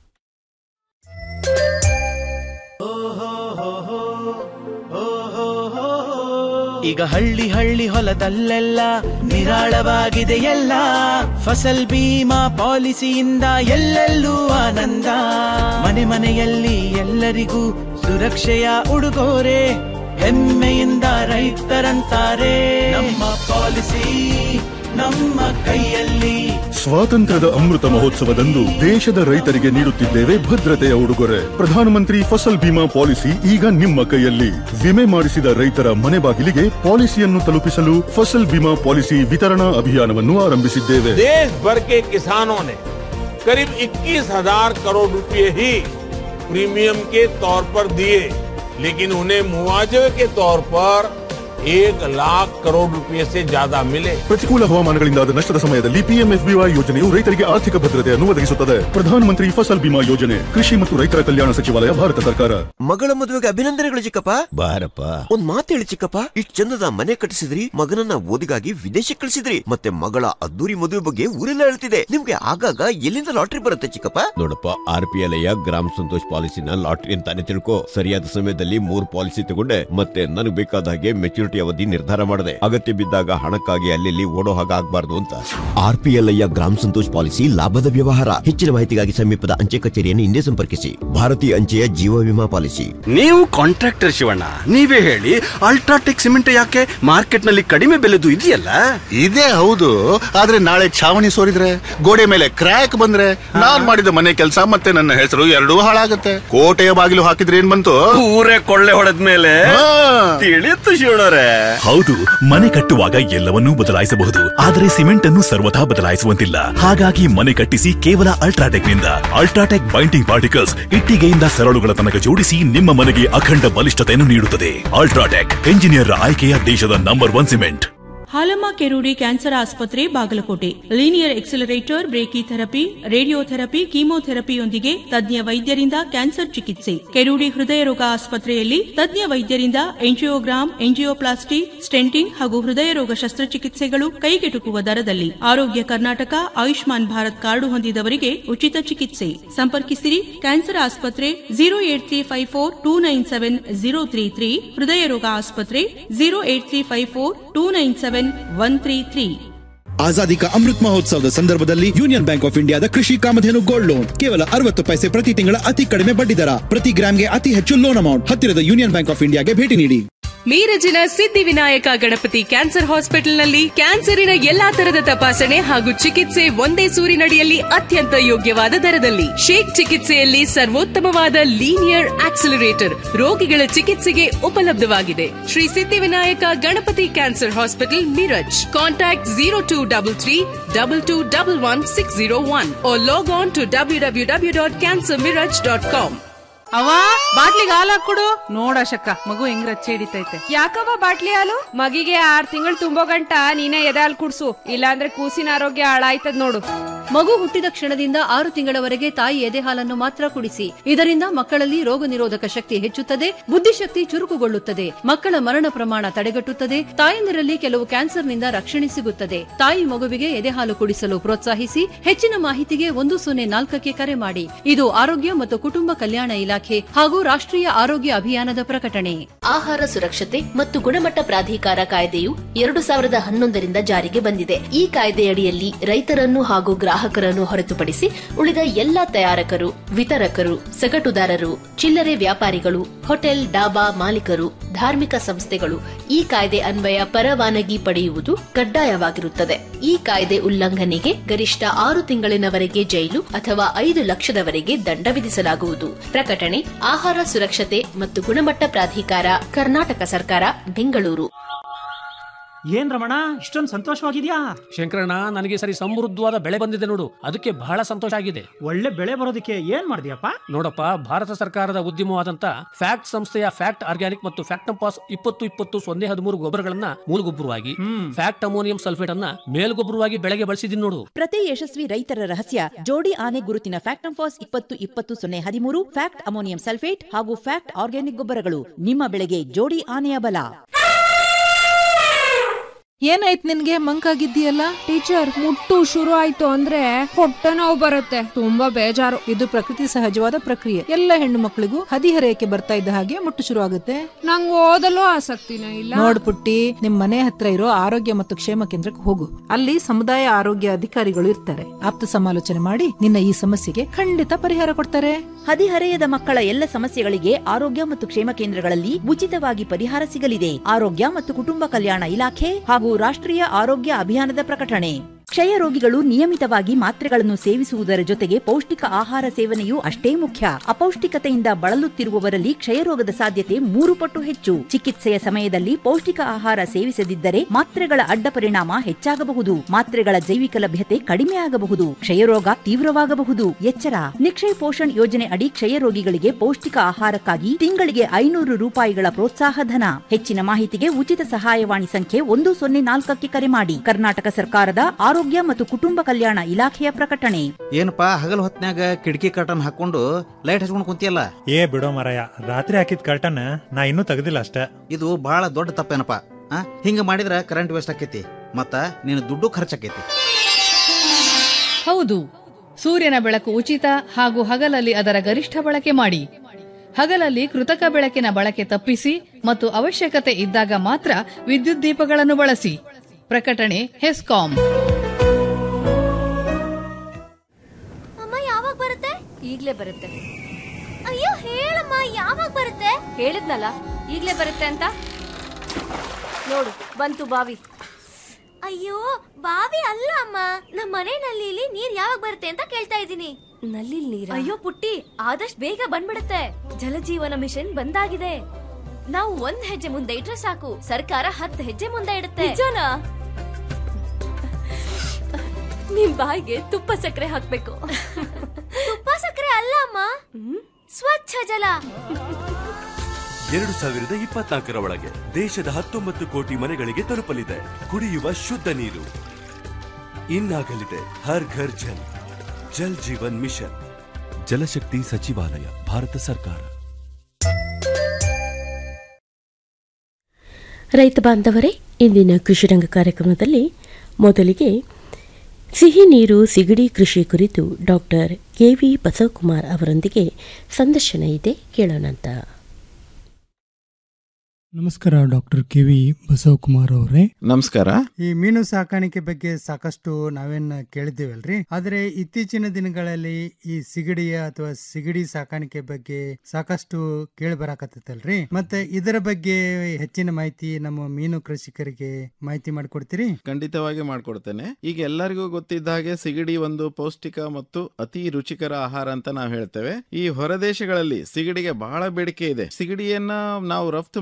ಈಗ ಹಳ್ಳಿ ಹಳ್ಳಿ ಹೊಲದಲ್ಲೆಲ್ಲ ನಿರಾಳವಾಗಿದೆ ಎಲ್ಲ ಫಸಲ್ ಬೀಮಾ ಪಾಲಿಸಿಯಿಂದ ಎಲ್ಲೆಲ್ಲೂ ಆನಂದ ಮನೆ ಮನೆಯಲ್ಲಿ ಎಲ್ಲರಿಗೂ ಸುರಕ್ಷೆಯ ಉಡುಗೊರೆ ಹೆಮ್ಮೆಯಿಂದ ರೈತರಂತಾರೆ ನಮ್ಮ ಪಾಲಿಸಿ ನಮ್ಮ ಕೈಯಲ್ಲಿ ಸ್ವಾತಂತ್ರ್ಯದ ಅಮೃತ ಮಹೋತ್ಸವದಂದು ದೇಶದ ರೈತರಿಗೆ ನೀಡುತ್ತಿದ್ದೇವೆ ಭದ್ರತೆಯ ಉಡುಗೊರೆ ಪ್ರಧಾನಮಂತ್ರಿ ಫಸಲ್ ಬಿಮಾ ಪಾಲಿಸಿ ಈಗ ನಿಮ್ಮ ಕೈಯಲ್ಲಿ ವಿಮೆ ಮಾಡಿಸಿದ ರೈತರ ಮನೆ ಬಾಗಿಲಿಗೆ ಪಾಲಿಸಿಯನ್ನು ತಲುಪಿಸಲು ಫಸಲ್ ಬಿಮಾ ಪಾಲಿಸಿ ವಿತರಣಾ ಅಭಿಯಾನವನ್ನು ಆರಂಭಿಸಿದ್ದೇವೆ देश भर के किसानों ने करीब 21,000 करोड़ रुपए ही प्रीमियम के तौर पर दिए लेकिन उन्हें मुआवजे के तौर पर एक लाख करोड़ रुपए से ज्यादा मिले ಪ್ರತಿಕೂಲ ಹವಾಮಾನಗಳಿಂದಾದ ನಷ್ಟದ ಸಮಯದಲ್ಲಿ ಪಿಎಂಎಫ್ಬಿವೈ ಯೋಜನೆಯು ರೈತರಿಗೆ ಆರ್ಥಿಕ ಭದ್ರತೆಯನ್ನು ಒದಗಿಸುತ್ತದೆ ಪ್ರಧಾನಮಂತ್ರಿ ಫಸಲ್ ಬಿಮಾ ಯೋಜನೆ ಕೃಷಿ ಮತ್ತು ರೈತರ ಕಲ್ಯಾಣ ಸಚಿವಾಲಯ ಭಾರತ ಸರ್ಕಾರ ಮಗಳ ಮದುವೆಗೆ ಅಭಿನಂದನೆಗಳು ಚಿಕ್ಕಪ್ಪ ಬಾರಪ್ಪ ಒಂದ್ ಮಾತು ಹೇಳಿ ಚಿಕ್ಕಪ್ಪ ಇಷ್ಟ್ ಚಂದದ ಮನೆ ಕಟ್ಟಿಸಿದ್ರಿ ಮಗನನ್ನ ಓದಿಗಾಗಿ ವಿದೇಶಕ್ಕೆ ಕಳಿಸಿದ್ರಿ ಮತ್ತೆ ಮಗಳ ಅದ್ದೂರಿ ಮದುವೆ ಬಗ್ಗೆ ಊರೆಲ್ಲ ಹೇಳ್ತಿದೆ ನಿಮ್ಗೆ ಆಗಾಗ ಎಲ್ಲಿಂದ ಲಾಟ್ರಿ ಬರುತ್ತೆ ಚಿಕ್ಕಪ್ಪ ನೋಡಪ್ಪ ಆರ್ ಪಿ ಎಲ್ ಗ್ರಾಮ ಸಂತೋಷ್ ಪಾಲಿಸಿನ ಲಾಟ್ರಿ ಅಂತಾನೆ ತಿಳ್ಕೊ ಸರಿಯಾದ ಸಮಯದಲ್ಲಿ ಮೂರ್ ಪಾಲಿಸಿ ತಗೊಂಡೆ ಮತ್ತೆ ನನಗೆ ಬೇಕಾದ ಹಾಗೆ ಮೆಚುರಿಟಿ ಅವಧಿ ನಿರ್ಧಾರ ಮಾಡಿದೆ ಅಗತ್ಯ ಬಿದ್ದಾಗ ಹಣಕ್ಕಾಗಿ ಅಲ್ಲಿ ಓಡೋ ಹಾಗೆ ಆಗ್ಬಾರ್ದು ಅಂತ ಆರ್ ಪಿ ಎಲ್ ಗ್ರಾಮ ಸಂತೋಷ್ ಪಾಲಿಸಿ ಲಾಭದ ವ್ಯವಹಾರ ಹೆಚ್ಚಿನ ಮಾಹಿತಿಗಾಗಿ ಸಮೀಪದ ಅಂಚೆ ಕಚೇರಿಯನ್ನು ಹಿಂದೆ ಸಂಪರ್ಕಿಸಿ ಭಾರತೀಯ ಅಂಚೆಯ ಜೀವ ವಿಮಾ ಪಾಲಿಸಿ ನೀವು ಕಾಂಟ್ರಾಕ್ಟರ್ ಶಿವಣ್ಣ ನೀವೇ ಹೇಳಿ ಅಲ್ಟ್ರಾಟೆಕ್ ಸಿಮೆಂಟ್ ಯಾಕೆ ಮಾರ್ಕೆಟ್ ನಲ್ಲಿ ಕಡಿಮೆ ಬೆಲೆದು ಇದೆಯಲ್ಲ ಇದೇ ಹೌದು ಆದ್ರೆ ನಾಳೆ ಛಾವಣಿ ಸೋರಿದ್ರೆ ಗೋಡೆ ಮೇಲೆ ಕ್ರ್ಯಾಕ್ ಬಂದ್ರೆ ನಾನ್ ಮಾಡಿದ ಮನೆ ಕೆಲಸ ಮತ್ತೆ ನನ್ನ ಹೆಸರು ಎರಡೂ ಹಾಳಾಗತ್ತೆ ಕೋಟೆಯ ಬಾಗಿಲು ಹಾಕಿದ್ರೆ ಏನ್ ಬಂತು ಊರೇ ಕೊಳ್ಳೆ ಹೊಡೆದ ಮೇಲೆ ಹಾ. ತಿಳಿಯುತ್ತು ಶಿವಣ್ಣರೇ ಹೌದು ಮನೆ ಕಟ್ಟುವಾಗ ಎಲ್ಲವನ್ನೂ ಬದಲಾಯಿಸಬಹುದು ಆದರೆ ಸಿಮೆಂಟ್ ಅನ್ನು ಸರ್ವಥಾ ಬದಲಾಯಿಸುವಂತಿಲ್ಲ ಹಾಗಾಗಿ ಮನೆ ಕಟ್ಟಿಸಿ ಕೇವಲ ಅಲ್ಟ್ರಾಟೆಕ್ ನಿಂದ ಅಲ್ಟ್ರಾಟೆಕ್ ಬೈಂಡಿಂಗ್ ಪಾರ್ಟಿಕಲ್ಸ್ ಇಟ್ಟಿಗೆಯಿಂದ ಸರಳುಗಳ ತನಕ ಜೋಡಿಸಿ ನಿಮ್ಮ ಮನೆಗೆ ಅಖಂಡ ಬಲಿಷ್ಠತೆಯನ್ನು ನೀಡುತ್ತದೆ ಅಲ್ಟ್ರಾಟೆಕ್ ಎಂಜಿನಿಯರ್ ಆಯ್ಕೆಯ ದೇಶದ number one cement Halamma Kerudi cancer ಆಸ್ಪತ್ರೆ Bagalkote linear accelerator brachytherapy radiotherapy ಕೀಮೋಥೆರಪಿಯೊಂದಿಗೆ ತಜ್ಞ ವೈದ್ಯರಿಂದ ಕ್ಯಾನ್ಸರ್ ಚಿಕಿತ್ಸೆ ಕೆರೂಡಿ ಹೃದಯ ರೋಗ ಆಸ್ಪತ್ರೆಯಲ್ಲಿ ತಜ್ಞ ವೈದ್ಯರಿಂದ ಎಂಜಿಯೋಗ್ರಾಮ್ ಎಂಜಿಯೋಪ್ಲಾಸ್ಟಿ ಸ್ಟೆಂಟಿಂಗ್ ಹಾಗೂ ಹೃದಯ ರೋಗ ಶಸ್ತ್ರಚಿಕಿತ್ಸೆಗಳು ಕೈಗೆಟುಕುವ ದರದಲ್ಲಿ ಆರೋಗ್ಯ ಕರ್ನಾಟಕ ಆಯುಷ್ಮಾನ್ ಭಾರತ್ ಕಾರ್ಡು ಹೊಂದಿದವರಿಗೆ ಉಚಿತ ಚಿಕಿತ್ಸೆ ಸಂಪರ್ಕಿಸಿರಿ ಕ್ಯಾನ್ಸರ್ ಆಸ್ಪತ್ರೆ zero eight three five four two nine seven zero three three ಹೃದಯ ರೋಗ ಆಸ್ಪತ್ರೆ zero eight three five four two nine seven one three three ಆಜಾದಿ ಕಾ ಅಮೃತ್ ಮಹೋತ್ಸವದ ಸಂದರ್ಭದಲ್ಲಿ ಯೂನಿಯನ್ ಬ್ಯಾಂಕ್ ಆಫ್ ಇಂಡಿಯಾದ ಕೃಷಿ ಕಾಮಧೇನು ಗೋಲ್ಡ್ ಲೋನ್ ಕೇವಲ ಅರವತ್ತು ಪೈಸೆ ಪ್ರತಿ ತಿಂಗಳ ಅತಿ ಕಡಿಮೆ ಬಡ್ಡಿ ದರ ಪ್ರತಿ ಗ್ರಾಮ್ಗೆ ಅತಿ ಹೆಚ್ಚು ಲೋನ್ ಅಮೌಂಟ್ ಹತ್ತಿರದ ಯೂನಿಯನ್ ಬ್ಯಾಂಕ್ ಆಫ್ ಇಂಡಿಯಾಗೆ ಭೇಟಿ ನೀಡಿ ಮೀರಜಿನ ಸಿದ್ಧಿವಿನಾಯಕ ಗಣಪತಿ ಕ್ಯಾನ್ಸರ್ ಹಾಸ್ಪಿಟಲ್ನಲ್ಲಿ ಕ್ಯಾನ್ಸರಿನ ಎಲ್ಲಾ ತರದ ತಪಾಸಣೆ ಹಾಗೂ ಚಿಕಿತ್ಸೆ ಒಂದೇ ಸೂರಿನಡಿಯಲ್ಲಿ ಅತ್ಯಂತ ಯೋಗ್ಯವಾದ ದರದಲ್ಲಿ ಶೇಕ್ ಚಿಕಿತ್ಸೆಯಲ್ಲಿ ಸರ್ವೋತ್ತಮವಾದ ಲೀನಿಯರ್ ಆಕ್ಸಿಲರೇಟರ್ ರೋಗಿಗಳ ಚಿಕಿತ್ಸೆಗೆ ಉಪಲಬ್ಧವಾಗಿದೆ Shri Siddhivinayak Ganapati cancer hospital Miraj contact zero two double three double two double one six zero one log on to W W W dot cancer Miraj dot com ಅವ ಬಾಟ್ಲಿಗೆ ಹಾಲು ಹಾಕೊಡು ನೋಡಶಕ್ಕ ಮಗು ಹೆಂಗ್ ರಚ್ಚೆ ಹಿಡಿತೈತೆ ಯಾಕವ್ವ ಬಾಟ್ಲಿ ಹಾಲು ಮಗಿಗೆ ಆರ್ ತಿಂಗಳು ತುಂಬೋ ಗಂಟ ನೀನೇ ಎದೆ ಹಾಲು ಕುಡ್ಸು ಇಲ್ಲಾಂದ್ರೆ ಕೂಸಿನ ಆರೋಗ್ಯ ಹಾಳಾಯ್ತದ ನೋಡು ಮಗು ಹುಟ್ಟಿದ ಕ್ಷಣದಿಂದ ಆರು ತಿಂಗಳವರೆಗೆ ತಾಯಿ ಎದೆ ಹಾಲನ್ನು ಮಾತ್ರ ಕುಡಿಸಿ ಇದರಿಂದ ಮಕ್ಕಳಲ್ಲಿ ರೋಗ ನಿರೋಧಕ ಶಕ್ತಿ ಹೆಚ್ಚುತ್ತದೆ ಬುದ್ಧಿಶಕ್ತಿ ಚುರುಕುಗೊಳ್ಳುತ್ತದೆ ಮಕ್ಕಳ ಮರಣ ಪ್ರಮಾಣ ತಡೆಗಟ್ಟುತ್ತದೆ ತಾಯಂದಿರಲ್ಲಿ ಕೆಲವು ಕ್ಯಾನ್ಸರ್ನಿಂದ ರಕ್ಷಣೆ ಸಿಗುತ್ತದೆ ತಾಯಿ ಮಗುವಿಗೆ ಎದೆ ಹಾಲು ಕುಡಿಸಲು ಪ್ರೋತ್ಸಾಹಿಸಿ ಹೆಚ್ಚಿನ ಮಾಹಿತಿಗೆ ಒಂದು ಸೊನ್ನೆ ನಾಲ್ಕಕ್ಕೆ ಕರೆ ಮಾಡಿ ಇದು ಆರೋಗ್ಯ ಮತ್ತು ಕುಟುಂಬ ಕಲ್ಯಾಣ ಇಲಾಖೆ ಹಾಗೂ ರಾಷ್ಟ್ರೀಯ ಆರೋಗ್ಯ ಅಭಿಯಾನದ ಪ್ರಕಟಣೆ ಆಹಾರ ಸುರಕ್ಷತೆ ಮತ್ತು ಗುಣಮಟ್ಟ ಪ್ರಾಧಿಕಾರ ಕಾಯ್ದೆಯು ಎರಡು ಸಾವಿರದ ಹನ್ನೊಂದರಿಂದ ಜಾರಿಗೆ ಬಂದಿದೆ ಈ ಕಾಯ್ದೆಯಡಿಯಲ್ಲಿ ರೈತರನ್ನು ಹಾಗೂ ಗ್ರಾಹಕರನ್ನು ಹೊರತುಪಡಿಸಿ ಉಳಿದ ಎಲ್ಲಾ ತಯಾರಕರು ವಿತರಕರು ಸಗಟುದಾರರು ಚಿಲ್ಲರೆ ವ್ಯಾಪಾರಿಗಳು ಹೋಟೆಲ್ ಡಾಬಾ ಮಾಲೀಕರು ಧಾರ್ಮಿಕ ಸಂಸ್ಥೆಗಳು ಈ ಕಾಯ್ದೆ ಅನ್ವಯ ಪರವಾನಗಿ ಪಡೆಯುವುದು ಕಡ್ಡಾಯವಾಗಿರುತ್ತದೆ ಈ ಕಾಯ್ದೆ ಉಲ್ಲಂಘನೆಗೆ ಗರಿಷ್ಠ ಆರು ತಿಂಗಳಿನವರೆಗೆ ಜೈಲು ಅಥವಾ ಐದು ಲಕ್ಷದವರೆಗೆ ದಂಡ ವಿಧಿಸಲಾಗುವುದು ಪ್ರಕಟಣೆ ಆಹಾರ ಸುರಕ್ಷತೆ ಮತ್ತು ಗುಣಮಟ್ಟ ಪ್ರಾಧಿಕಾರ ಕರ್ನಾಟಕ ಸರ್ಕಾರ ಬೆಂಗಳೂರು ಏನ್ ರಮಣ ಇಷ್ಟೊಂದು ಸಂತೋಷವಾಗಿದ್ಯಾ ಶಂಕರಣ್ಣ ನನಗೆ ಈ ಸರಿ ಸಮೃದ್ಧವಾದ ಬೆಳೆ ಬಂದಿದೆ ನೋಡು ಅದಕ್ಕೆ ಬಹಳ ಸಂತೋಷ ಆಗಿದೆ ಒಳ್ಳೆ ಬೆಳೆ ಬರೋದಕ್ಕೆ ಏನ್ ಮಾಡಿದ್ಯಪ್ಪ ನೋಡಪ್ಪ ಭಾರತ ಸರ್ಕಾರದ ಉದ್ಯಮವಾದಂತ ಫ್ಯಾಕ್ಟ್ ಸಂಸ್ಥೆಯ ಫ್ಯಾಕ್ಟ್ ಆರ್ಗ್ಯಾನಿಕ್ ಮತ್ತು ಫ್ಯಾಕ್ಟ್ ಪಾಸ್ ಇಪ್ಪತ್ತು ಇಪ್ಪತ್ತು ಸೊನ್ನೆ ಹದಿಮೂರು ಗೊಬ್ಬರಗಳನ್ನ ಮೂಲಗೊಬ್ಬರವಾಗಿ ಫ್ಯಾಕ್ಟ್ ಅಮೋನಿಯಂ ಸಲ್ಫೇಟ್ ಅನ್ನ ಮೇಲ್ಗೊಬ್ಬರವಾಗಿ ಬೆಳೆಗೆ ಬಳಸಿದೀನಿ ನೋಡು ಪ್ರತಿ ಯಶಸ್ವಿ ರೈತರ ರಹಸ್ಯ ಜೋಡಿ ಆನೆ ಗುರುತಿನ ಫ್ಯಾಕ್ಟ್ ಫಾಸ್ ಇಪ್ಪತ್ತು ಇಪ್ಪತ್ತು ಸೊನ್ನೆ ಹದಿಮೂರು ಫ್ಯಾಕ್ಟ್ ಅಮೋನಿಯಂ ಸಲ್ಫೇಟ್ ಹಾಗೂ ಫ್ಯಾಕ್ಟ್ ಆರ್ಗ್ಯಾನಿಕ್ ಗೊಬ್ಬರಗಳು ನಿಮ್ಮ ಬೆಳೆಗೆ ಜೋಡಿ ಆನೆಯ ಬಲ ಏನಾಯ್ತು ನಿನ್ಗೆ ಮಂಕಾಗಿದ್ದೀಯಲ್ಲ ಟೀಚರ್ ಮುಟ್ಟು ಶುರು ಆಯ್ತು ಅಂದ್ರೆ ಹೊಟ್ಟೆ ನೋವು ಬರುತ್ತೆ ತುಂಬಾ ಬೇಜಾರು ಇದು ಪ್ರಕೃತಿ ಸಹಜವಾದ ಪ್ರಕ್ರಿಯೆ ಎಲ್ಲ ಹೆಣ್ಣು ಮಕ್ಕಳಿಗೂ ಹದಿಹರೆಯಕ್ಕೆ ಬರ್ತಾ ಇದ್ದ ಹಾಗೆ ಮುಟ್ಟು ಶುರು ಆಗುತ್ತೆ ನಂಗೆ ಓದಲು ಆಸಕ್ತಿನೇ ಇಲ್ಲ ನೋಡ್ ಪುಟ್ಟಿ ನಿಮ್ ಮನೆ ಹತ್ರ ಇರೋ ಆರೋಗ್ಯ ಮತ್ತು ಕ್ಷೇಮ ಕೇಂದ್ರಕ್ಕೆ ಹೋಗು ಅಲ್ಲಿ ಸಮುದಾಯ ಆರೋಗ್ಯ ಅಧಿಕಾರಿಗಳು ಇರ್ತಾರೆ ಆಪ್ತ ಸಮಾಲೋಚನೆ ಮಾಡಿ ನಿನ್ನ ಈ ಸಮಸ್ಯೆಗೆ ಖಂಡಿತ ಪರಿಹಾರ ಕೊಡ್ತಾರೆ ಹದಿಹರೆಯದ ಮಕ್ಕಳ ಎಲ್ಲ ಸಮಸ್ಯೆಗಳಿಗೆ ಆರೋಗ್ಯ ಮತ್ತು ಕ್ಷೇಮ ಕೇಂದ್ರಗಳಲ್ಲಿ ಉಚಿತವಾಗಿ ಪರಿಹಾರ ಸಿಗಲಿದೆ ಆರೋಗ್ಯ ಮತ್ತು ಕುಟುಂಬ ಕಲ್ಯಾಣ ಇಲಾಖೆ ಹಾಗೂ ರಾಷ್ಟ್ರೀಯ ಆರೋಗ್ಯ ಅಭಿಯಾನದ ಪ್ರಕಟಣೆ ಕ್ಷಯ ರೋಗಿಗಳು ನಿಯಮಿತವಾಗಿ ಮಾತ್ರೆಗಳನ್ನು ಸೇವಿಸುವುದರ ಜೊತೆಗೆ ಪೌಷ್ಟಿಕ ಆಹಾರ ಸೇವನೆಯೂ ಅಷ್ಟೇ ಮುಖ್ಯ ಅಪೌಷ್ಟಿಕತೆಯಿಂದ ಬಳಲುತ್ತಿರುವವರಲ್ಲಿ ಕ್ಷಯರೋಗದ ಸಾಧ್ಯತೆ ಮೂರು ಪಟ್ಟು ಹೆಚ್ಚು ಚಿಕಿತ್ಸೆಯ ಸಮಯದಲ್ಲಿ ಪೌಷ್ಟಿಕ ಆಹಾರ ಸೇವಿಸದಿದ್ದರೆ ಮಾತ್ರೆಗಳ ಅಡ್ಡ ಪರಿಣಾಮ ಹೆಚ್ಚಾಗಬಹುದು ಮಾತ್ರೆಗಳ ಜೈವಿಕ ಲಭ್ಯತೆ ಕಡಿಮೆ ಆಗಬಹುದು ಕ್ಷಯರೋಗ ತೀವ್ರವಾಗಬಹುದು ಎಚ್ಚರ ನಿಕ್ಷಯ್ ಪೋಷಣ್ ಯೋಜನೆ ಅಡಿ ಕ್ಷಯ ರೋಗಿಗಳಿಗೆ ಪೌಷ್ಟಿಕ ಆಹಾರಕ್ಕಾಗಿ ತಿಂಗಳಿಗೆ ಐನೂರು ರೂಪಾಯಿಗಳ ಪ್ರೋತ್ಸಾಹ ಧನ ಹೆಚ್ಚಿನ ಮಾಹಿತಿಗೆ ಉಚಿತ ಸಹಾಯವಾಣಿ ಸಂಖ್ಯೆ ಒಂದು ಸೊನ್ನೆ ನಾಲ್ಕಕ್ಕೆ ಕರೆ ಮಾಡಿ ಕರ್ನಾಟಕ ಸರ್ಕಾರದ ಆರೋಗ್ಯ ಮತ್ತು ಕುಟುಂಬ ಕಲ್ಯಾಣ ಇಲಾಖೆಯ ಪ್ರಕಟಣೆ ಏನಪ್ಪಾ ಹಗಲ್ ಹೊತ್ನ್ಯಾಗ ಕಿಟಕಿ ಕರ್ಟನ್ ಹಾಕೊಂಡು ಲೈಟ್ ಹಚ್ಕೊಂಡ್ ಕುಂತಿಯಲ್ಲ ಏ ಬಿಡೋ ಮರಯ ರಾತ್ರಿ ಹಾಕಿದ ಕರ್ಟನ್ ನಾ ಇನ್ನೂ ತೆಗ್ದಿಲ್ಲ ಅಷ್ಟೇ ಇದು ಬಹಳ ದೊಡ್ಡ ತಪ್ಪೇನಪ್ಪ ಆ ಹಿಂಗ ಮಾಡಿದ್ರ ಕರೆಂಟ್ ವೇಸ್ಟ್ ಆಕೈತಿ ಮತ್ತ ನೀನು ದುಡ್ಡು ಖರ್ಚಾಕೈತಿ ಹೌದು ಸೂರ್ಯನ ಬೆಳಕು ಉಚಿತ ಹಾಗೂ ಹಗಲಲ್ಲಿ ಅದರ ಗರಿಷ್ಠ ಬಳಕೆ ಮಾಡಿ ಹಗಲಲ್ಲಿ ಕೃತಕ ಬೆಳಕಿನ ಬಳಕೆ ತಪ್ಪಿಸಿ ಮತ್ತು ಅವಶ್ಯಕತೆ ಇದ್ದಾಗ ಮಾತ್ರ ವಿದ್ಯುತ್ ದೀಪಗಳನ್ನು ಬಳಸಿ ಪ್ರಕಟಣೆ ಹೆಸ್ಕಾಂ ಅಮ್ಮ ಯಾವಾಗ ಬರುತ್ತೆ ಈಗ್ಲೇ ಬರುತ್ತೆ ಅಯ್ಯೋ ಹೇಳಮ್ಮ ಯಾವಾಗ ಬರುತ್ತೆ ಹೇಳಿದ್ನಲ್ಲ ಈಗ್ಲೇ ಬರುತ್ತೆ ಅಂತ ನೋಡು ಬಂತು ಬಾವಿ ಅಯ್ಯೋ ಬಾವಿ ಅಲ್ಲ ಅಮ್ಮ ನಮ್ಮ ಮನೆ ನಲ್ಲಿಲಿ ನೀರ್ ಯಾವಾಗ ಬರುತ್ತೆ ಅಂತ ಕೇಳ್ತಾ ಇದ್ದೀನಿ ನಲ್ಲಿ ನೀರ ಅಯ್ಯೋ ಪುಟ್ಟಿ ಆದಷ್ಟು ಬೇಗ ಬಂದ್ಬಿಡುತ್ತೆ ಜಲಜೀವನ ಮಿಷನ್ ಬಂದಾಗಿದೆ ನಾವು ಒಂದ್ ಹೆಜ್ಜೆ ಮುಂದೆ ಇಟ್ರೆ ಸಾಕು ಸರ್ಕಾರ ಹತ್ತು ಹೆಜ್ಜೆ ಮುಂದೆ ಇಡುತ್ತೆ ನಿಜನಾ ನಿಮ್ ಬಾಯಿಗೆ ತುಪ್ಪ ಸಕ್ಕರೆ ಹಾಕ್ಬೇಕು ತುಪ್ಪ ಸಕ್ಕರೆ ಅಲ್ಲ ಅಮ್ಮ ಸ್ವಚ್ಛ ಜಲ ಎರಡು ಸಾವಿರದ ಇಪ್ಪತ್ನಾಲ್ಕರ ಒಳಗೆ ದೇಶದ ಹತ್ತೊಂಬತ್ತು ಕೋಟಿ ಮನೆಗಳಿಗೆ ತಲುಪಲಿದೆ ಕುಡಿಯುವ ಶುದ್ಧ ನೀರು ಇನ್ನಾಗಲಿದೆ ಹರ್ ಘರ್ ಜಲ್ ಜಲ್ ಜೀವನ್ ಮಿಷನ್ ಜಲಶಕ್ತಿ ಸಚಿವಾಲಯ ಭಾರತ ಸರ್ಕಾರ ರೈತ ಬಾಂಧವರೇ ಇಂದಿನ ಕೃಷಿರಂಗ ಕಾರ್ಯಕ್ರಮದಲ್ಲಿ ಮೊದಲಿಗೆ ಸಿಹಿ ನೀರು ಸಿಗಡಿ ಕೃಷಿ ಕುರಿತು ಡಾಕ್ಟರ್ ಕೆವಿ ಬಸವಕುಮಾರ್ ಅವರೊಂದಿಗೆ ಸಂದರ್ಶನ ಇದೆ ಕೇಳೋಣಂತ ನಮಸ್ಕಾರ ಡಾಕ್ಟರ್ ಕೆ ವಿ ಬಸವಕುಮಾರ್ ಅವರೇ ನಮಸ್ಕಾರ ಈ ಮೀನು ಸಾಕಾಣಿಕೆ ಬಗ್ಗೆ ಸಾಕಷ್ಟು ನಾವೇನ್ ಕೇಳಿದ್ದೇವಲ್ರಿ ಆದ್ರೆ ಇತ್ತೀಚಿನ ದಿನಗಳಲ್ಲಿ ಈ ಸಿಗಡಿಯ ಅಥವಾ ಸಿಗಡಿ ಸಾಕಾಣಿಕೆ ಬಗ್ಗೆ ಸಾಕಷ್ಟು ಕೇಳಿ ಬರಾಕತ್ತಲ್ರಿ ಮತ್ತೆ ಇದರ ಬಗ್ಗೆ ಹೆಚ್ಚಿನ ಮಾಹಿತಿ ನಮ್ಮ ಮೀನು ಕೃಷಿಕರಿಗೆ ಮಾಹಿತಿ ಮಾಡಿಕೊಡ್ತೀರಿ ಖಂಡಿತವಾಗಿ ಮಾಡ್ಕೊಡ್ತೇನೆ ಈಗ ಎಲ್ಲರಿಗೂ ಗೊತ್ತಿದ್ದ ಹಾಗೆ ಸಿಗಡಿ ಒಂದು ಪೌಷ್ಟಿಕ ಮತ್ತು ಅತಿ ರುಚಿಕರ ಆಹಾರ ಅಂತ ನಾವು ಹೇಳ್ತೇವೆ ಈ ಹೊರದೇಶಗಳಲ್ಲಿ ಸಿಗಡಿಗೆ ಬಹಳ ಬೇಡಿಕೆ ಇದೆ ಸಿಗಡಿಯನ್ನ ನಾವು ರಫ್ತು ಮಾಡದಲ್ಲಿ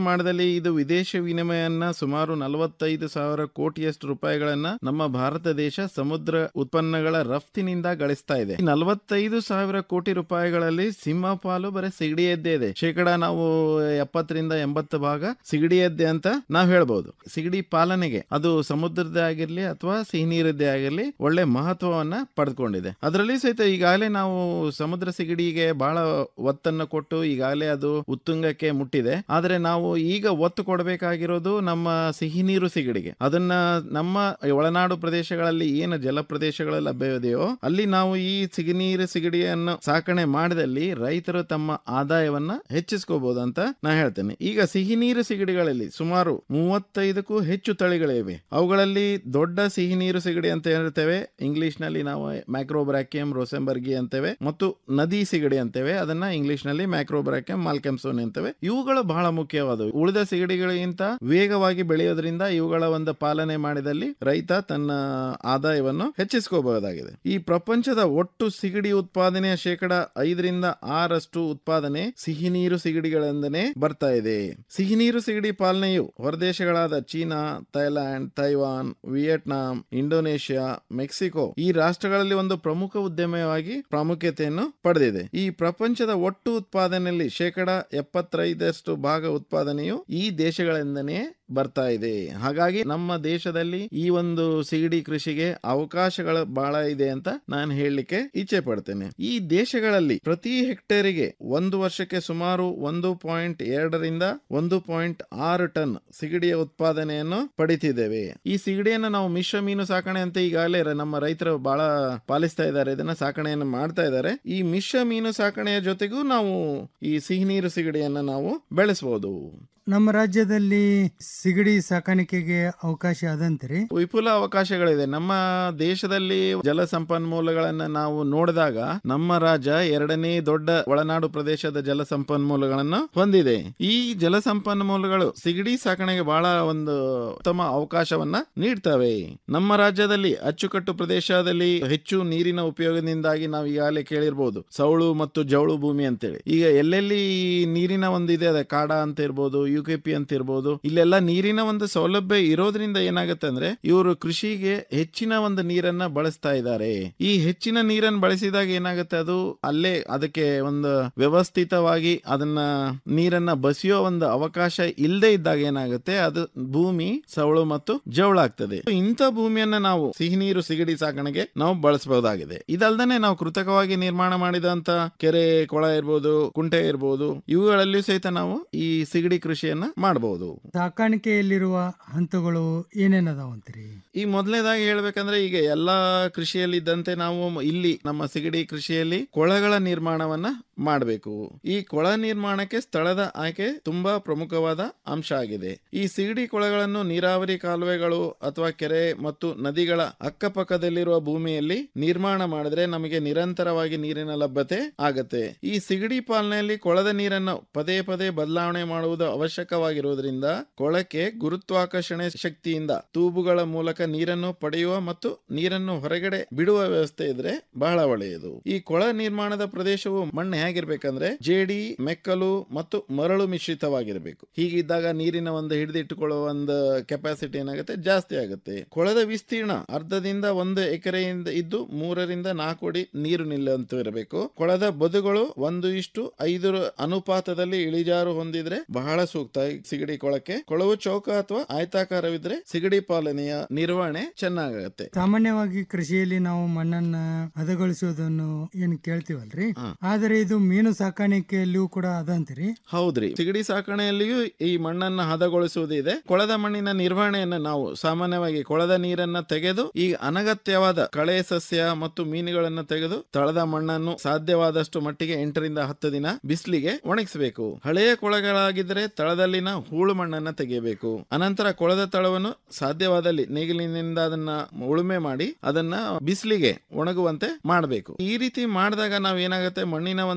ಭಾರತದಲ್ಲಿ ಇದು ವಿದೇಶ ವಿನಿಮಯನ್ನ ಸುಮಾರು ನಲವತ್ತೈದು ಸಾವಿರ ಕೋಟಿಯಷ್ಟು ರೂಪಾಯಿಗಳನ್ನ ನಮ್ಮ ಭಾರತ ದೇಶ ಸಮುದ್ರ ಉತ್ಪನ್ನಗಳ ರಫ್ತಿನಿಂದ ಗಳಿಸ್ತಾ ಇದೆ ನಲವತ್ತೈದು ಸಾವಿರ ಕೋಟಿ ರೂಪಾಯಿಗಳಲ್ಲಿ ಸಿಂಹ ಪಾಲು ಬರೀ ಸಿಗಡಿಯದ್ದೇ ಇದೆ ಶೇಕಡ ನಾವು ಎಪ್ಪತ್ತರಿಂದ ಎಂಬತ್ತು ಭಾಗ ಸಿಗಡಿಯದ್ದೇ ಅಂತ ನಾವು ಹೇಳ್ಬೋದು ಸಿಗಡಿ ಪಾಲನೆಗೆ ಅದು ಸಮುದ್ರದ್ದೇ ಆಗಿರ್ಲಿ ಅಥವಾ ಸಿಹಿ ನೀರದ್ದೇ ಆಗಿರ್ಲಿ ಒಳ್ಳೆ ಮಹತ್ವವನ್ನ ಪಡೆದುಕೊಂಡಿದೆ ಅದರಲ್ಲಿ ಸಹಿತ ಈಗಾಗಲೇ ನಾವು ಸಮುದ್ರ ಸಿಗಡಿಗೆ ಬಹಳ ಒತ್ತನ್ನು ಕೊಟ್ಟು ಈಗಾಗಲೇ ಅದು ಉತ್ತುಂಗಕ್ಕೆ ಮುಟ್ಟಿದೆ ಆದ್ರೆ ನಾವು ಈಗ ಒತ್ತು ಕೊಡಬೇಕಾಗಿರೋದು ನಮ್ಮ ಸಿಹಿ ನೀರು ಸಿಗಡಿಗೆ ಅದನ್ನ ನಮ್ಮ ಒಳನಾಡು ಪ್ರದೇಶಗಳಲ್ಲಿ ಏನು ಜಲ ಪ್ರದೇಶಗಳು ಲಭ್ಯವಿದೆಯೋ ಅಲ್ಲಿ ನಾವು ಈ ಸಿಹಿ ನೀರು ಸಿಗಡಿಯನ್ನು ಸಾಕಣೆ ಮಾಡಿದಲ್ಲಿ ರೈತರು ತಮ್ಮ ಆದಾಯವನ್ನ ಹೆಚ್ಚಿಸ್ಕೋಬಹುದು ಅಂತ ನಾ ಹೇಳ್ತೇನೆ ಈಗ ಸಿಹಿ ನೀರು ಸಿಗಡಿಗಳಲ್ಲಿ ಸುಮಾರು ಮೂವತ್ತೈದಕ್ಕೂ ಹೆಚ್ಚು ತಳಿಗಳಿವೆ ಅವುಗಳಲ್ಲಿ ದೊಡ್ಡ ಸಿಹಿ ನೀರು ಸಿಗಡಿ ಅಂತ ಹೇಳ್ತೇವೆ ಇಂಗ್ಲಿಷ್ ನಲ್ಲಿ ನಾವು ಮ್ಯಾಕ್ರೋಬ್ರಾಕಿಯಂ ರೋಸೆಂಬರ್ಗಿ ಅಂತೇವೆ ಮತ್ತು ನದಿ ಸಿಗಡಿ ಅಂತೇವೆ ಅದನ್ನ ಇಂಗ್ಲಿಷ್ ನಲ್ಲಿ ಮ್ಯಾಕ್ರೋಬ್ರಾಕಿಯಂ ಮಾಲ್ಕೆಮ್ಸೋನ್ ಅಂತೇವೆ ಇವುಗಳು ಬಹಳ ಮುಖ್ಯವಾದವು ಉಳಿದ ಸಿಗಡಿಗಳಿಗಿಂತ ವೇಗವಾಗಿ ಬೆಳೆಯೋದ್ರಿಂದ ಇವುಗಳ ಒಂದು ಪಾಲನೆ ಮಾಡಿದಲ್ಲಿ ರೈತ ತನ್ನ ಆದಾಯವನ್ನು ಹೆಚ್ಚಿಸ್ಕೋಬಹುದಾಗಿದೆ ಈ ಪ್ರಪಂಚದ ಒಟ್ಟು ಸಿಗಡಿ ಉತ್ಪಾದನೆಯ ಶೇಕಡ ಐದರಿಂದ ಆರಷ್ಟು ಉತ್ಪಾದನೆ ಸಿಹಿ ನೀರು ಸಿಗಡಿಗಳಿಂದನೇ ಬರ್ತಾ ಇದೆ ಸಿಹಿ ನೀರು ಸಿಗಡಿ ಪಾಲನೆಯು ಹೊರದೇಶಗಳಾದ China Thailand Taiwan Vietnam Indonesia Mexico ಈ ರಾಷ್ಟ್ರಗಳಲ್ಲಿ ಒಂದು ಪ್ರಮುಖ ಉದ್ಯಮವಾಗಿ ಪ್ರಾಮುಖ್ಯತೆಯನ್ನು ಪಡೆದಿದೆ ಈ ಪ್ರಪಂಚದ ಒಟ್ಟು ಉತ್ಪಾದನೆಯಲ್ಲಿ ಶೇಕಡ ಎಪ್ಪತ್ತೈದಷ್ಟು ಭಾಗ ಉತ್ಪಾದನೆಯು ಈ ದೇಶಗಳಿಂದನೇ ಬರ್ತಾ ಇದೆ ಹಾಗಾಗಿ ನಮ್ಮ ದೇಶದಲ್ಲಿ ಈ ಒಂದು ಸಿಗಡಿ ಕೃಷಿಗೆ ಅವಕಾಶಗಳು ಬಹಳ ಇದೆ ಅಂತ ನಾನು ಹೇಳಲಿಕ್ಕೆ ಇಚ್ಛೆ ಪಡ್ತೇನೆ ಈ ದೇಶಗಳಲ್ಲಿ ಪ್ರತಿ ಹೆಕ್ಟೇರಿಗೆ ಒಂದು ವರ್ಷಕ್ಕೆ ಸುಮಾರು ಒಂದು ಪಾಯಿಂಟ್ ಎರಡರಿಂದ ಒಂದು ಪಾಯಿಂಟ್ ಆರು ಟನ್ ಸಿಗಡಿಯ ಉತ್ಪಾದನೆಯನ್ನು ಪಡಿತಿದ್ದೇವೆ ಈ ಸಿಗಡಿಯನ್ನು ನಾವು ಮಿಶ್ರ ಮೀನು ಸಾಕಣೆ ಅಂತ ಈಗಾಗಲೇ ರ- ನಮ್ಮ ರೈತರು ಬಹಳ ಪಾಲಿಸ್ತಾ ಇದ್ದಾರೆ ಇದನ್ನ ಸಾಕಣೆಯನ್ನು ಮಾಡ್ತಾ ಇದ್ದಾರೆ ಈ ಮಿಶ್ರ ಮೀನು ಸಾಕಣೆಯ ಜೊತೆಗೂ ನಾವು ಈ ಸಿಹಿ ನೀರು ಸಿಗಡಿಯನ್ನ ನಾವು ಬೆಳೆಸಬಹುದು ನಮ್ಮ ರಾಜ್ಯದಲ್ಲಿ ಸಿಗಡಿ ಸಾಕಾಣಿಕೆಗೆ ಅವಕಾಶ ಅದಂತ್ರಿ ವಿಪುಲ ಅವಕಾಶಗಳಿದೆ ನಮ್ಮ ದೇಶದಲ್ಲಿ ಜಲ ಸಂಪನ್ಮೂಲಗಳನ್ನ ನಾವು ನೋಡಿದಾಗ ನಮ್ಮ ರಾಜ್ಯ ಎರಡನೇ ದೊಡ್ಡ ಒಳನಾಡು ಪ್ರದೇಶದ ಜಲ ಸಂಪನ್ಮೂಲಗಳನ್ನು ಹೊಂದಿದೆ ಈ ಜಲ ಸಂಪನ್ಮೂಲಗಳು ಸಿಗಡಿ ಸಾಕಣೆಗೆ ಬಹಳ ಒಂದು ಉತ್ತಮ ಅವಕಾಶವನ್ನ ನೀಡ್ತವೆ ನಮ್ಮ ರಾಜ್ಯದಲ್ಲಿ ಅಚ್ಚುಕಟ್ಟು ಪ್ರದೇಶದಲ್ಲಿ ಹೆಚ್ಚು ನೀರಿನ ಉಪಯೋಗದಿಂದಾಗಿ ನಾವು ಈಗಾಗಲೇ ಕೇಳಿರ್ಬೋದು ಸೌಳು ಮತ್ತು ಜೌಳು ಭೂಮಿ ಅಂತೇಳಿ ಈಗ ಎಲ್ಲೆಲ್ಲಿ ಈ ನೀರಿನ ಒಂದು ಇದೆ ಅದೇ ಕಾಡ ಅಂತ ಇರ್ಬೋದು ಯು ಕೆ ಪಿ ಅಂತ ಇರ್ಬೋದು ಇಲ್ಲೆಲ್ಲ ನೀರಿನ ಒಂದು ಸೌಲಭ್ಯ ಇರೋದ್ರಿಂದ ಏನಾಗುತ್ತೆ ಅಂದ್ರೆ ಇವರು ಕೃಷಿಗೆ ಹೆಚ್ಚಿನ ಒಂದು ನೀರನ್ನ ಬಳಸ್ತಾ ಇದ್ದಾರೆ ಈ ಹೆಚ್ಚಿನ ನೀರನ್ನು ಬಳಸಿದಾಗ ಏನಾಗುತ್ತೆ ಅದು ಅಲ್ಲೇ ಅದಕ್ಕೆ ಒಂದು ವ್ಯವಸ್ಥಿತವಾಗಿ ಅದನ್ನ ನೀರನ್ನ ಬಸಿಯೋ ಒಂದು ಅವಕಾಶ ಇಲ್ಲದೆ ಇದ್ದಾಗ ಏನಾಗುತ್ತೆ ಅದು ಭೂಮಿ ಸವಳು ಮತ್ತು ಜವಳಾಗ್ತದೆ ಇಂಥ ಭೂಮಿಯನ್ನ ನಾವು ಸಿಹಿ ನೀರು ಸಿಗಡಿ ಸಾಕಣೆಗೆ ನಾವು ಬಳಸಬಹುದಾಗಿದೆ ಇದಲ್ದನೆ ನಾವು ಕೃತಕವಾಗಿ ನಿರ್ಮಾಣ ಮಾಡಿದಂತ ಕೆರೆ ಕೊಳ ಇರ್ಬೋದು ಕುಂಟೆ ಇರ್ಬೋದು ಇವುಗಳಲ್ಲಿ ಸಹಿತ ನಾವು ಈ ಸಿಗಡಿ ಕೃಷಿಯನ್ನ ಮಾಡಬಹುದು ಸಾಕಾಣಿಕೆಯಲ್ಲಿರುವ ಹಂತಗಳು ಏನೇನದಾವಂತ್ರಿ ಈ ಮೊದಲನೇದಾಗಿ ಹೇಳ್ಬೇಕಂದ್ರೆ ಈಗ ಎಲ್ಲಾ ಕೃಷಿಯಲ್ಲಿ ಇದ್ದಂತೆ ನಾವು ಇಲ್ಲಿ ನಮ್ಮ ಸಿಗಡಿ ಕೃಷಿಯಲ್ಲಿ ಕೊಳಗಳ ನಿರ್ಮಾಣವನ್ನ ಮಾಡಬೇಕು ಈ ಕೊಳ ನಿರ್ಮಾಣಕ್ಕೆ ಸ್ಥಳದ ಆಯ್ಕೆ ತುಂಬಾ ಪ್ರಮುಖವಾದ ಅಂಶ ಆಗಿದೆ ಈ ಸಿಗಡಿ ಕೊಳಗಳನ್ನು ನೀರಾವರಿ ಕಾಲುವೆಗಳು ಅಥವಾ ಕೆರೆ ಮತ್ತು ನದಿಗಳ ಅಕ್ಕಪಕ್ಕದಲ್ಲಿರುವ ಭೂಮಿಯಲ್ಲಿ ನಿರ್ಮಾಣ ಮಾಡಿದ್ರೆ ನಮಗೆ ನಿರಂತರವಾಗಿ ನೀರಿನ ಲಭ್ಯತೆ ಆಗತ್ತೆ ಈ ಸಿಗಡಿ ಪಾಲನೆಯಲ್ಲಿ ಕೊಳದ ನೀರನ್ನು ಪದೇ ಪದೇ ಬದಲಾವಣೆ ಮಾಡುವುದು ಅವಶ್ಯಕವಾಗಿರುವುದರಿಂದ ಕೊಳಕ್ಕೆ ಗುರುತ್ವಾಕರ್ಷಣೆ ಶಕ್ತಿಯಿಂದ ತೂಬುಗಳ ಮೂಲಕ ನೀರನ್ನು ಪಡೆಯುವ ಮತ್ತು ನೀರನ್ನು ಹೊರಗಡೆ ಬಿಡುವ ವ್ಯವಸ್ಥೆ ಇದ್ರೆ ಬಹಳ ಒಳ್ಳೆಯದು ಈ ಕೊಳ ನಿರ್ಮಾಣದ ಪ್ರದೇಶವು ಮಣ್ಣು ಹೇಗಿರ್ಬೇಕಂದ್ರೆ ಜೇಡಿ ಮೆಕ್ಕಲು ಮತ್ತು ಮರಳು ಮಿಶ್ರಿತವಾಗಿರಬೇಕು ಹೀಗಿದ್ದಾಗ ನೀರಿನ ಒಂದು ಹಿಡಿದಿಟ್ಟುಕೊಳ್ಳುವ ಒಂದು ಕೆಪಾಸಿಟಿ ಏನಾಗುತ್ತೆ ಜಾಸ್ತಿ ಆಗುತ್ತೆ ಕೊಳದ ವಿಸ್ತೀರ್ಣ ಅರ್ಧದಿಂದ ಒಂದು ಎಕರೆಯಿಂದ ಇದ್ದು ಮೂರರಿಂದ ನಾಲ್ಕು ಅಡಿ ನೀರು ನಿಲ್ಲುವಂತ ಇರಬೇಕು ಕೊಳದ ಬದುಗಳು ಒಂದು ಇಷ್ಟು ಐದರ ಅನುಪಾತದಲ್ಲಿ ಇಳಿಜಾರು ಹೊಂದಿದ್ರೆ ಬಹಳ ಸೂಕ್ತ ಈ ಸಿಗಡಿ ಕೊಳಕ್ಕೆ ಕೊಳವು ಚೌಕ ಅಥವಾ ಆಯತಾಕಾರವಿದ್ರೆ ಸಿಗಡಿ ಪಾಲನೆಯ ನಿರ್ವಹಣೆ ಚೆನ್ನಾಗತ್ತೆ ಸಾಮಾನ್ಯವಾಗಿ ಕೃಷಿಯಲ್ಲಿ ನಾವು ಮಣ್ಣನ್ನ ಹದಗೊಳಿಸೋದನ್ನು ಏನ್ ಕೇಳ್ತೀವಲ್ರಿ ಆದರೆ ಇದು ಮೀನು ಸಾಕಾಣಿಕೆಯಲ್ಲಿಯೂ ಕೂಡ ಅದಂತ್ರಿ ಹೌದ್ರಿ ಸಿಗಡಿ ಸಾಕಣೆಯಲ್ಲಿಯೂ ಈ ಮಣ್ಣನ್ನ ಹದಗೊಳಿಸುವುದು ಇದೆ ಕೊಳದ ಮಣ್ಣಿನ ನಿರ್ವಹಣೆಯನ್ನು ನಾವು ಸಾಮಾನ್ಯವಾಗಿ ಕೊಳದ ನೀರನ್ನ ತೆಗೆದು ಈ ಅನಗತ್ಯವಾದ ಕಳೆ ಸಸ್ಯ ಮತ್ತು ಮೀನುಗಳನ್ನ ತೆಗೆದು ತಳದ ಮಣ್ಣನ್ನು ಸಾಧ್ಯವಾದಷ್ಟು ಮಟ್ಟಿಗೆ ಎಂಟರಿಂದ ಹತ್ತು ದಿನ ಬಿಸಿಲಿಗೆ ಒಣಗಿಸಬೇಕು ಹಳೆಯ ಕೊಳಗಳಾಗಿದ್ದರೆ ತಳದಲ್ಲಿನ ಹೂಳು ಮಣ್ಣನ್ನ ತೆಗೆಯಬೇಕು ಅನಂತರ ಕೊಳದ ತಳವನ್ನು ಸಾಧ್ಯವಾದಲ್ಲಿ ನೇಗಿಲಿನಿಂದ ಅದನ್ನ ಉಳುಮೆ ಮಾಡಿ ಅದನ್ನ ಬಿಸಿಲಿಗೆ ಒಣಗುವಂತೆ ಮಾಡಬೇಕು ಈ ರೀತಿ ಮಾಡಿದಾಗ ನಾವ್ ಏನಾಗುತ್ತೆ ಮಣ್ಣಿನ ಒಂದು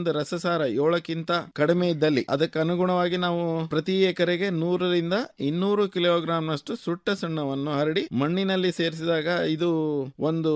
ಒಂದು ರಸಸಾರ ಏಳಕ್ಕಿಂತ ಕಡಿಮೆ ಇದ್ದಲ್ಲಿ ಅದಕ್ಕೆ ಅನುಗುಣವಾಗಿ ನಾವು ಪ್ರತಿ ಎಕರೆಗೆ ನೂರರಿಂದ ಇನ್ನೂರು ಕಿಲೋಗ್ರಾಂನಷ್ಟು ಸುಟ್ಟ ಸುಣ್ಣವನ್ನು ಹರಡಿ ಮಣ್ಣಿನಲ್ಲಿ ಸೇರಿಸಿದಾಗ ಇದು ಒಂದು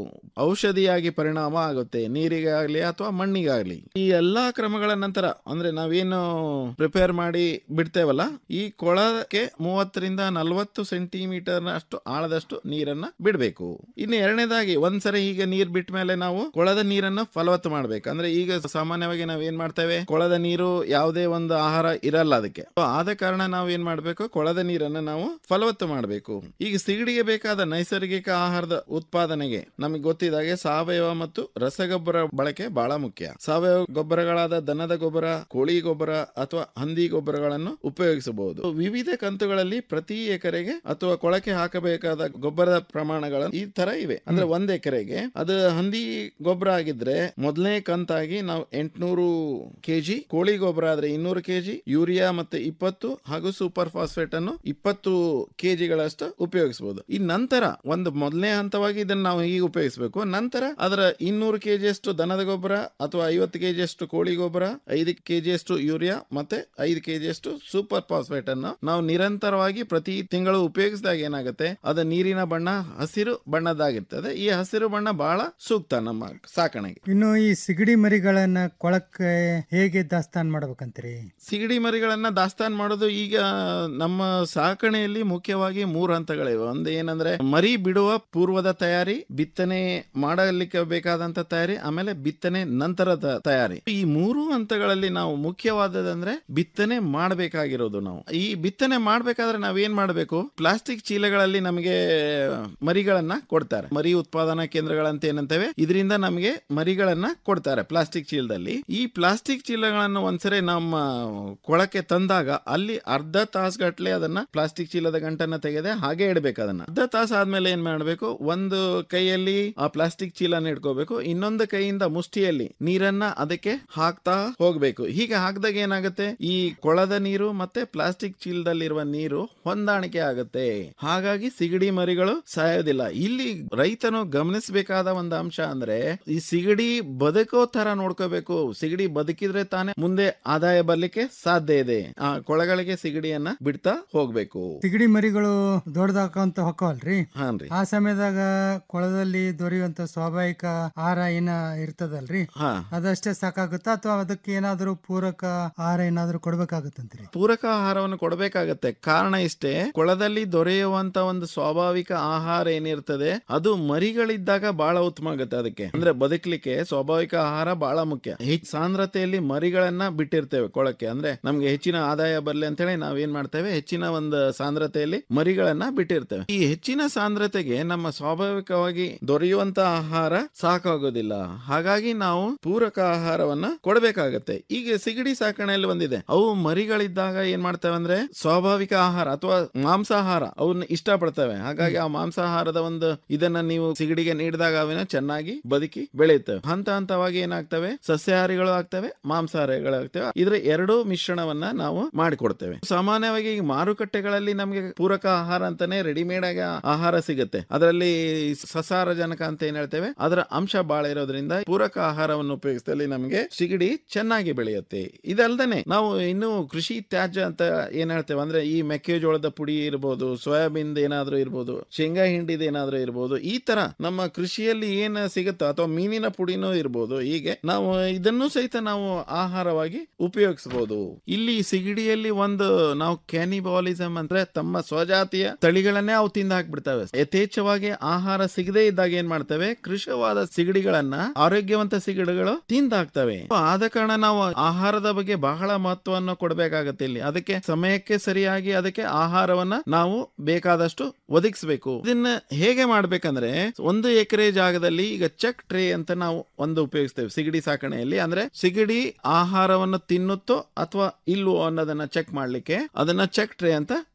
ಔಷಧಿಯಾಗಿ ಪರಿಣಾಮ ಆಗುತ್ತೆ ನೀರಿಗೆ ಆಗ್ಲಿ ಅಥವಾ ಮಣ್ಣಿಗಾಗ್ಲಿ ಈ ಎಲ್ಲಾ ಕ್ರಮಗಳ ನಂತರ ಅಂದ್ರೆ ನಾವೇನು ಪ್ರಿಪೇರ್ ಮಾಡಿ ಬಿಡ್ತೇವಲ್ಲ ಈ ಕೊಳಕ್ಕೆ ಮೂವತ್ತರಿಂದ ನಲವತ್ತು ಸೆಂಟಿಮೀಟರ್ ಅಷ್ಟು ಆಳದಷ್ಟು ನೀರನ್ನ ಬಿಡಬೇಕು ಇನ್ನು ಎರಡನೇದಾಗಿ ಒಂದ್ಸರಿ ಈಗ ನೀರ್ ಬಿಟ್ಟ ಮೇಲೆ ನಾವು ಕೊಳದ ನೀರನ್ನ ಫಲವತ್ತು ಮಾಡ್ಬೇಕು ಅಂದ್ರೆ ಈಗ ಸಾಮಾನ್ಯವಾಗಿ ನಾವ್ ಏನ್ ಮಾಡ್ತೇವೆ ಕೊಳದ ನೀರು ಯಾವುದೇ ಒಂದು ಆಹಾರ ಇರಲ್ಲ ಅದಕ್ಕೆ So, ಆದ ಕಾರಣ ನಾವು ಏನ್ ಮಾಡ್ಬೇಕು ಕೊಳದ ನೀರನ್ನ ನಾವು ಫಲವತ್ತು ಮಾಡಬೇಕು ಈಗ ಸಿಗಡಿಗೆ ಬೇಕಾದ ನೈಸರ್ಗಿಕ ಆಹಾರದ ಉತ್ಪಾದನೆಗೆ ನಮಗೆ ಗೊತ್ತಿದ್ದಾಗೆ ಸಾವಯವ ಮತ್ತು ರಸಗೊಬ್ಬರ ಬಳಕೆ ಬಹಳ ಮುಖ್ಯ ಸಾವಯವ ಗೊಬ್ಬರಗಳಾದ ದನದ ಗೊಬ್ಬರ ಕೋಳಿ ಗೊಬ್ಬರ ಅಥವಾ ಹಂದಿ ಗೊಬ್ಬರಗಳನ್ನು ಉಪಯೋಗಿಸಬಹುದು ವಿವಿಧ ಕಂತುಗಳಲ್ಲಿ ಪ್ರತಿ ಎಕರೆಗೆ ಅಥವಾ ಕೊಳಕೆ ಹಾಕಬೇಕಾದ ಗೊಬ್ಬರದ ಪ್ರಮಾಣಗಳು ಈ ತರ ಇವೆ ಅಂದ್ರೆ ಒಂದ್ ಎಕರೆಗೆ ಅದು ಹಂದಿ ಗೊಬ್ಬರ ಆಗಿದ್ರೆ ಮೊದಲನೇ ಕಂತಾಗಿ ನಾವು ಎಂಟ್ನೂರು ಕೆಜಿ ಕೋಳಿ ಗೊಬ್ಬರ ಆದ್ರೆ ಇನ್ನೂರು ಕೆಜಿ ಯೂರಿಯಾ ಮತ್ತೆ ಇಪ್ಪತ್ತು ಹಾಗೂ ಸೂಪರ್ ಫಾಸ್ಫೇಟ್ ಅನ್ನು ಇಪ್ಪತ್ತು ಕೆಜಿಗಳಷ್ಟು ಉಪಯೋಗಿಸಬಹುದು ಈ ನಂತರ ಒಂದು ಮೊದಲನೇ ಹಂತವಾಗಿ ಇದನ್ನ ನಾವು ಹೀಗೆ ಉಪಯೋಗಿಸಬೇಕು ನಂತರ ಅದರ ಇನ್ನೂರು ಕೆಜಿ ಅಷ್ಟು ದನದ ಗೊಬ್ಬರ ಅಥವಾ ಐವತ್ತು ಕೆಜಿ ಅಷ್ಟು ಕೋಳಿ ಗೊಬ್ಬರ ಐದು ಕೆಜಿ ಅಷ್ಟು ಯೂರಿಯಾ ಮತ್ತೆ ಐದು ಕೆಜಿ ಅಷ್ಟು ಸೂಪರ್ ಫಾಸ್ಫೇಟ್ ಅನ್ನು ನಾವು ನಿರಂತರವಾಗಿ ಪ್ರತಿ ತಿಂಗಳು ಉಪಯೋಗಿಸಿದಾಗ ಏನಾಗುತ್ತೆ ಅದು ನೀರಿನ ಬಣ್ಣ ಹಸಿರು ಬಣ್ಣದಾಗಿರ್ತದೆ ಈ ಹಸಿರು ಬಣ್ಣ ಬಹಳ ಸೂಕ್ತ ನಮ್ಮ ಸಾಕಣೆಗೆ ಇನ್ನು ಈ ಸಿಗಡಿ ಮರಿಗಳನ್ನ ಕೊಳಕ್ಕೆ ಹೇಗೆ ದಾಸ್ತಾನ್ ಮಾಡ್ಬೇಕಂತೀರಿ ಸಿಗಡಿ ಮರಿಗಳನ್ನ ದಾಸ್ತಾನ್ ಮಾಡೋದು ಈಗ ನಮ್ಮ ಸಾಕಣೆಯಲ್ಲಿ ಮುಖ್ಯವಾಗಿ ಮೂರು ಹಂತಗಳಿವೆ ಒಂದು ಏನಂದ್ರೆ ಮರಿ ಬಿಡುವ ಪೂರ್ವದ ತಯಾರಿ ಬಿತ್ತನೆ ಮಾಡಲಿಕ್ಕೆ ಬೇಕಾದಂತ ತಯಾರಿ ಆಮೇಲೆ ಬಿತ್ತನೆ ನಂತರದ ತಯಾರಿ ಈ ಮೂರು ಹಂತಗಳಲ್ಲಿ ನಾವು ಮುಖ್ಯವಾದದಂದ್ರೆ ಬಿತ್ತನೆ ಮಾಡಬೇಕಾಗಿರೋದು ನಾವು ಈ ಬಿತ್ತನೆ ಮಾಡ್ಬೇಕಾದ್ರೆ ನಾವ್ ಏನ್ ಮಾಡಬೇಕು ಪ್ಲಾಸ್ಟಿಕ್ ಚೀಲಗಳಲ್ಲಿ ನಮಗೆ ಮರಿಗಳನ್ನ ಕೊಡ್ತಾರೆ ಮರಿ ಉತ್ಪಾದನಾ ಕೇಂದ್ರಗಳಂತ ಏನಂತೇವೆ ಇದರಿಂದ ನಮಗೆ ಮರಿಗಳನ್ನ ಕೊಡ್ತಾರೆ ಪ್ಲಾಸ್ಟಿಕ್ ಚೀಲದಲ್ಲಿ ಈ ಪ್ಲಾಸ್ಟಿಕ್ ಚೀಲಗಳನ್ನು ಒಂದ್ಸರಿ ನಮ್ಮ ಕೊಳಕ್ಕೆ ತಂದಾಗ ಅಲ್ಲಿ ಅರ್ಧ ತಾಸುಗಟ್ಲೆ ಅದನ್ನ ಪ್ಲಾಸ್ಟಿಕ್ ಚೀಲದ ಗಂಟನ್ನ ತೆಗೆದೆ ಹಾಗೆ ಇಡಬೇಕು ಅದನ್ನ ಅರ್ಧ ತಾಸು ಆದ್ಮೇಲೆ ಏನ್ ಮಾಡಬೇಕು ಒಂದು ಕೈಯಲ್ಲಿ ಆ ಪ್ಲಾಸ್ಟಿಕ್ ಚೀಲನ ಇಟ್ಕೋಬೇಕು ಇನ್ನೊಂದು ಕೈಯಿಂದ ಮುಷ್ಟಿಯಲ್ಲಿ ನೀರನ್ನ ಅದಕ್ಕೆ ಹಾಕ್ತಾ ಹೋಗ್ಬೇಕು ಹೀಗೆ ಹಾಕಿದಾಗ ಏನಾಗುತ್ತೆ ಈ ಕೊಳದ ನೀರು ಮತ್ತೆ ಪ್ಲಾಸ್ಟಿಕ್ ಚೀಲದಲ್ಲಿರುವ ನೀರು ಹೊಂದಾಣಿಕೆ ಆಗುತ್ತೆ ಹಾಗಾಗಿ ಸಿಗಡಿ ಮರಿಗಳು ಸಾಯೋದಿಲ್ಲ ಇಲ್ಲಿ ರೈತನು ಗಮನಿಸಬೇಕಾದ ಒಂದು ಅಂಶ ಅಂದ್ರೆ ಈ ಸಿಗಡಿ ಬದುಕೋ ತರ ನೋಡ್ಕೋಬೇಕು ಸಿಗಡಿ ಬದುಕಿದ್ರೆ ತಾನೇ ಮುಂದೆ ಆದಾಯ ಬರ್ಲಿಕ್ಕೆ ಸಾಧ್ಯ ಇದೆ ಆ ಕೊಳಗಳಿಗೆ ಸಿಗಡಿಯನ್ನ ಬಿಡ್ತಾ ಹೋಗ್ಬೇಕು ಸಿಗಡಿ ಮರಿಗಳು ದೊಡ್ಡದಾಕಂತ ಹೊಕ್ಕವಲ್ರಿ ಹಾನ್ರಿ ಆ ಸಮಯದಾಗ ಕೊಳದಲ್ಲಿ ದೊರೆಯುವಂತ ಸ್ವಾಭಾವಿಕ ಆಹಾರ ಏನ ಇರ್ತದಲ್ರಿ ಹಾ ಅದಷ್ಟೇ ಸಾಕಾಗುತ್ತಾ ಅಥವಾ ಅದಕ್ಕೆ ಏನಾದ್ರೂ ಪೂರಕ ಆಹಾರ ಏನಾದ್ರೂ ಕೊಡ್ಬೇಕಾಗತ್ತಂತ್ರಿ ಪೂರಕ ಆಹಾರವನ್ನು ಕೊಡಬೇಕಾಗತ್ತೆ ಕಾರಣ ಇಷ್ಟೇ ಕೊಳದಲ್ಲಿ ದೊರೆಯುವಂತ ಒಂದು ಸ್ವಾಭಾವಿಕ ಆಹಾರ ಏನಿರ್ತದೆ ಅದು ಮರಿಗಳಿದ್ದಾಗ ಬಹಳ ಉತ್ತಮ ಆಗುತ್ತೆ ಅದಕ್ಕೆ ಅಂದ್ರೆ ಬದುಕಲಿಕ್ಕೆ ಸ್ವಾಭಾವಿಕ ಆಹಾರ ಬಹಳ ಮುಖ್ಯ ಹೆಚ್ಚು ಸಾಂದ್ರತೆಯಲ್ಲಿ ಮರಿಗಳನ್ನ ಬಿಟ್ಟಿರ್ತೇವೆ ಕೊಳಕ್ಕೆ ಅಂದ್ರೆ ನಮ್ಗೆ ಹೆಚ್ಚಿನ ಆದಾಯ ಬರ್ಲಿ ಅಂತ ಹೇಳಿ ನಾವ್ ಏನ್ ಮಾಡ್ತೇವೆ ಹೆಚ್ಚಿನ ಒಂದು ಸಾಂದ್ರತೆಯಲ್ಲಿ ಮರಿಗಳನ್ನ ಬಿಟ್ಟಿರ್ತೇವೆ ಈ ಹೆಚ್ಚಿನ ಸಾಂದ್ರತೆಗೆ ನಮ್ಮ ಸ್ವಾಭಾವಿಕವಾಗಿ ದೊರೆಯುವಂತ ಆಹಾರ ಸಾಕಾಗೋದಿಲ್ಲ ಹಾಗಾಗಿ ನಾವು ಪೂರಕ ಆಹಾರವನ್ನ ಕೊಡಬೇಕಾಗತ್ತೆ ಈಗ ಸಿಗಡಿ ಸಾಕಣೆಯಲ್ಲಿ ಬಂದಿದೆ ಅವು ಮರಿಗಳಿದ್ದಾಗ ಏನ್ ಮಾಡ್ತೇವೆ ಅಂದ್ರೆ ಸ್ವಾಭಾವಿಕ ಆಹಾರ ಅಥವಾ ಮಾಂಸಾಹಾರ ಅವನ್ನ ಇಷ್ಟಪಡ್ತವೆ ಹಾಗಾಗಿ ಆ ಮಾಂಸಾಹಾರದ ಒಂದು ಇದನ್ನ ನೀವು ಸಿಗಡಿಗೆ ನೀಡಿದಾಗ ಅವೇನೋ ಚೆನ್ನಾಗಿ ಬದುಕಿ ಬೆಳೆಯುತ್ತವೆ ಹಂತ ಹಂತವಾಗಿ ಏನಾಗ್ತವೆ ಸಸ್ಯಾಹಾರಿಗಳು ಆಗ್ತವೆ ಮಾಂಸಾಹಾರಿಗಳು ಆಗ್ತವೆ ಇದ್ರ ಎರಡೂ ಮಿಶ್ರಣವನ್ನ ನಾವು ಮಾಡಿಕೊಡ್ತೇವೆ ಸಾಮಾನ್ಯವಾಗಿ ಈಗ ಮಾರುಕಟ್ಟೆಗಳಲ್ಲಿ ನಮಗೆ ಪೂರಕ ಆಹಾರ ಅಂತಾನೆ ರೆಡಿಮೇಡ್ ಆಗಿ ಆಹಾರ ಸಿಗುತ್ತೆ ಅದರಲ್ಲಿ ಸಸಾರಜನಕ ಅಂತ ಏನ್ ಹೇಳ್ತೇವೆ ಅದರ ಅಂಶ ಬಹಳ ಇರೋದ್ರಿಂದ ಪೂರಕ ಆಹಾರವನ್ನು ಉಪಯೋಗಿಸಿದಲ್ಲಿ ನಮಗೆ ಸಿಗಡಿ ಚೆನ್ನಾಗಿ ಬೆಳೆಯುತ್ತೆ ಇದಲ್ದೇನೆ ನಾವು ಇನ್ನು ಕೃಷಿ ತ್ಯಾಜ್ಯ ಅಂತ ಏನ್ ಹೇಳ್ತೇವೆ ಅಂದ್ರೆ ಈ ಮೆಕ್ಕೆಜೋಳದ ಪುಡಿ ಇರ್ಬೋದು ಸೋಯಾಬೀನ್ ಏನಾದ್ರೂ ಇರ್ಬೋದು ಶೇಂಗಾ ಹಿಂಡಿದ ಏನಾದ್ರೂ ಇರ್ಬೋದು ಈ ತರ ನಮ್ಮ ಕೃಷಿಯಲ್ಲಿ ಏನ್ ಸಿಗುತ್ತೋ ಅಥವಾ ಮೀನಿನ ಪುಡಿನೂ ಇರ್ಬೋದು ಹೀಗೆ ನಾವು ಇದನ್ನು ಸಹಿತ ನಾವು ಆಹಾರವಾಗಿ ಉಪಯೋಗಿಸಬಹುದು ಇಲ್ಲಿ ಸಿಗಡಿಯಲ್ಲಿ ಒಂದು ನಾವು ಕ್ಯಾನಿಬಾಲಿಸಮ್ ಅಂದ್ರೆ ತಮ್ಮ ಸ್ವಜಾತಿಯ ತಳಿಗಳನ್ನೇ ಅವು ತಿಂದು ಹಾಕ್ಬಿಡ್ತವೆ ಯಥೇಚ್ಛವಾಗಿ ಆಹಾರ ಸಿಗದೇ ಇದ್ದಾಗ ಏನ್ ಮಾಡ್ತವೆ ಕೃಶವಾದ ಸಿಗಡಿಗಳನ್ನ ಆರೋಗ್ಯವಂತ ಸಿಗಡಿಗಳು ತಿಂದಾಕ್ತವೆ ಆದ ಕಾರಣ ನಾವು ಆಹಾರದ ಬಗ್ಗೆ ಬಹಳ ಮಹತ್ವವನ್ನು ಕೊಡಬೇಕಾಗತ್ತೆ ಇಲ್ಲಿ ಅದಕ್ಕೆ ಸಮಯಕ್ಕೆ ಸರಿಯಾಗಿ ಅದಕ್ಕೆ ಆಹಾರವನ್ನ ನಾವು ಬೇಕಾದಷ್ಟು ಒದಗಿಸಬೇಕು ಇದನ್ನ ಹೇಗೆ ಮಾಡ್ಬೇಕಂದ್ರೆ ಒಂದು ಎಕರೆ ಜಾಗದಲ್ಲಿ ಈಗ ಚೆಕ್ ಟ್ರೇ ಅಂತ ನಾವು ಒಂದು ಉಪಯೋಗಿಸ್ತೇವೆ ಸಿಗಡಿ ಸಾಕಣೆಯಲ್ಲಿ ಅಂದ್ರೆ ಸಿಗಡಿ ಆಹಾರವನ್ನು ತಿನ್ನುತ್ತೋ ಅಥವಾ ಇಲ್ವೋ ಅನ್ನೋದನ್ನ ಚೆಕ್ ಮಾಡ್ಲಿಕ್ಕೆ ಅದನ್ನ ಚೆಕ್ ಟ್ರೇ ಅಂತ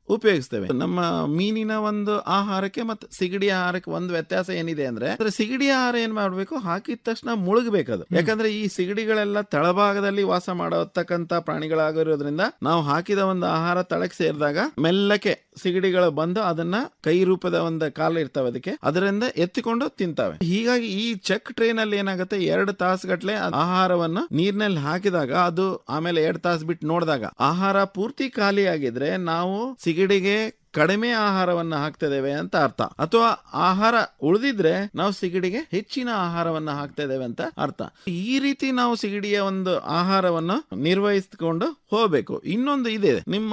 ಉಪಯೋಗಿಸ್ತೇವೆ ನಮ್ಮ ಮೀನಿನ ಒಂದು ಆಹಾರಕ್ಕೆ ಮತ್ತು ಸಿಗಡಿ ಆಹಾರಕ್ಕೆ ಒಂದು ವ್ಯತ್ಯಾಸ ಏನಿದೆ ಅಂದ್ರೆ ಅಂದ್ರೆ ಸಿಗಡಿ ಆಹಾರ ಏನ್ ಮಾಡ್ಬೇಕು ಹಾಕಿದ ತಕ್ಷಣ ಮುಳುಗಬೇಕದು ಯಾಕಂದ್ರೆ ಈ ಸಿಗಡಿಗಳೆಲ್ಲ ತಳಭಾಗದಲ್ಲಿ ವಾಸ ಮಾಡತಕ್ಕಂತ ಪ್ರಾಣಿಗಳಾಗಿರೋದ್ರಿಂದ ನಾವು ಹಾಕಿದ ಒಂದು ಆಹಾರ ತಳಕ್ಕೆ ಸೇರಿದಾಗ ಮೆಲ್ಲಕ್ಕೆ ಸಿಗಡಿಗಳು ಬಂದು ಅದನ್ನ ಕೈ ರೂಪದ ಒಂದು ಕಾಲು ಇರ್ತವೆ ಅದಕ್ಕೆ ಅದರಿಂದ ಎತ್ತಿಕೊಂಡು ತಿಂತವೆ ಹೀಗಾಗಿ ಈ ಚೆಕ್ ಟ್ರೈನ್ ಅಲ್ಲಿ ಏನಾಗುತ್ತೆ ಎರಡು ತಾಸುಗಟ್ಲೆ ಆಹಾರವನ್ನು ನೀರಿನಲ್ಲಿ ಹಾಕಿದಾಗ ಅದು ಆಮೇಲೆ ಎರಡು ತಾಸು ಬಿಟ್ಟು ನೋಡಿದಾಗ ಆಹಾರ ಪೂರ್ತಿ ಖಾಲಿ ಆಗಿದ್ರೆ ನಾವು ಸಿಗಡಿಗೆ ಕಡಿಮೆ ಆಹಾರವನ್ನ ಹಾಕ್ತಿದ್ದೇವೆ ಅಂತ ಅರ್ಥ ಅಥವಾ ಆಹಾರ ಉಳಿದಿದ್ರೆ ನಾವು ಸಿಗಡಿಗೆ ಹೆಚ್ಚಿನ ಆಹಾರವನ್ನ ಹಾಕ್ತಾ ಇದ್ದೇವೆ ಅಂತ ಅರ್ಥ ಈ ರೀತಿ ನಾವು ಸಿಗಡಿಯ ಒಂದು ಆಹಾರವನ್ನು ನಿರ್ವಹಿಸಿಕೊಂಡು ಹೋಗ್ಬೇಕು ಇನ್ನೊಂದು ಇದೆ ನಿಮ್ಮ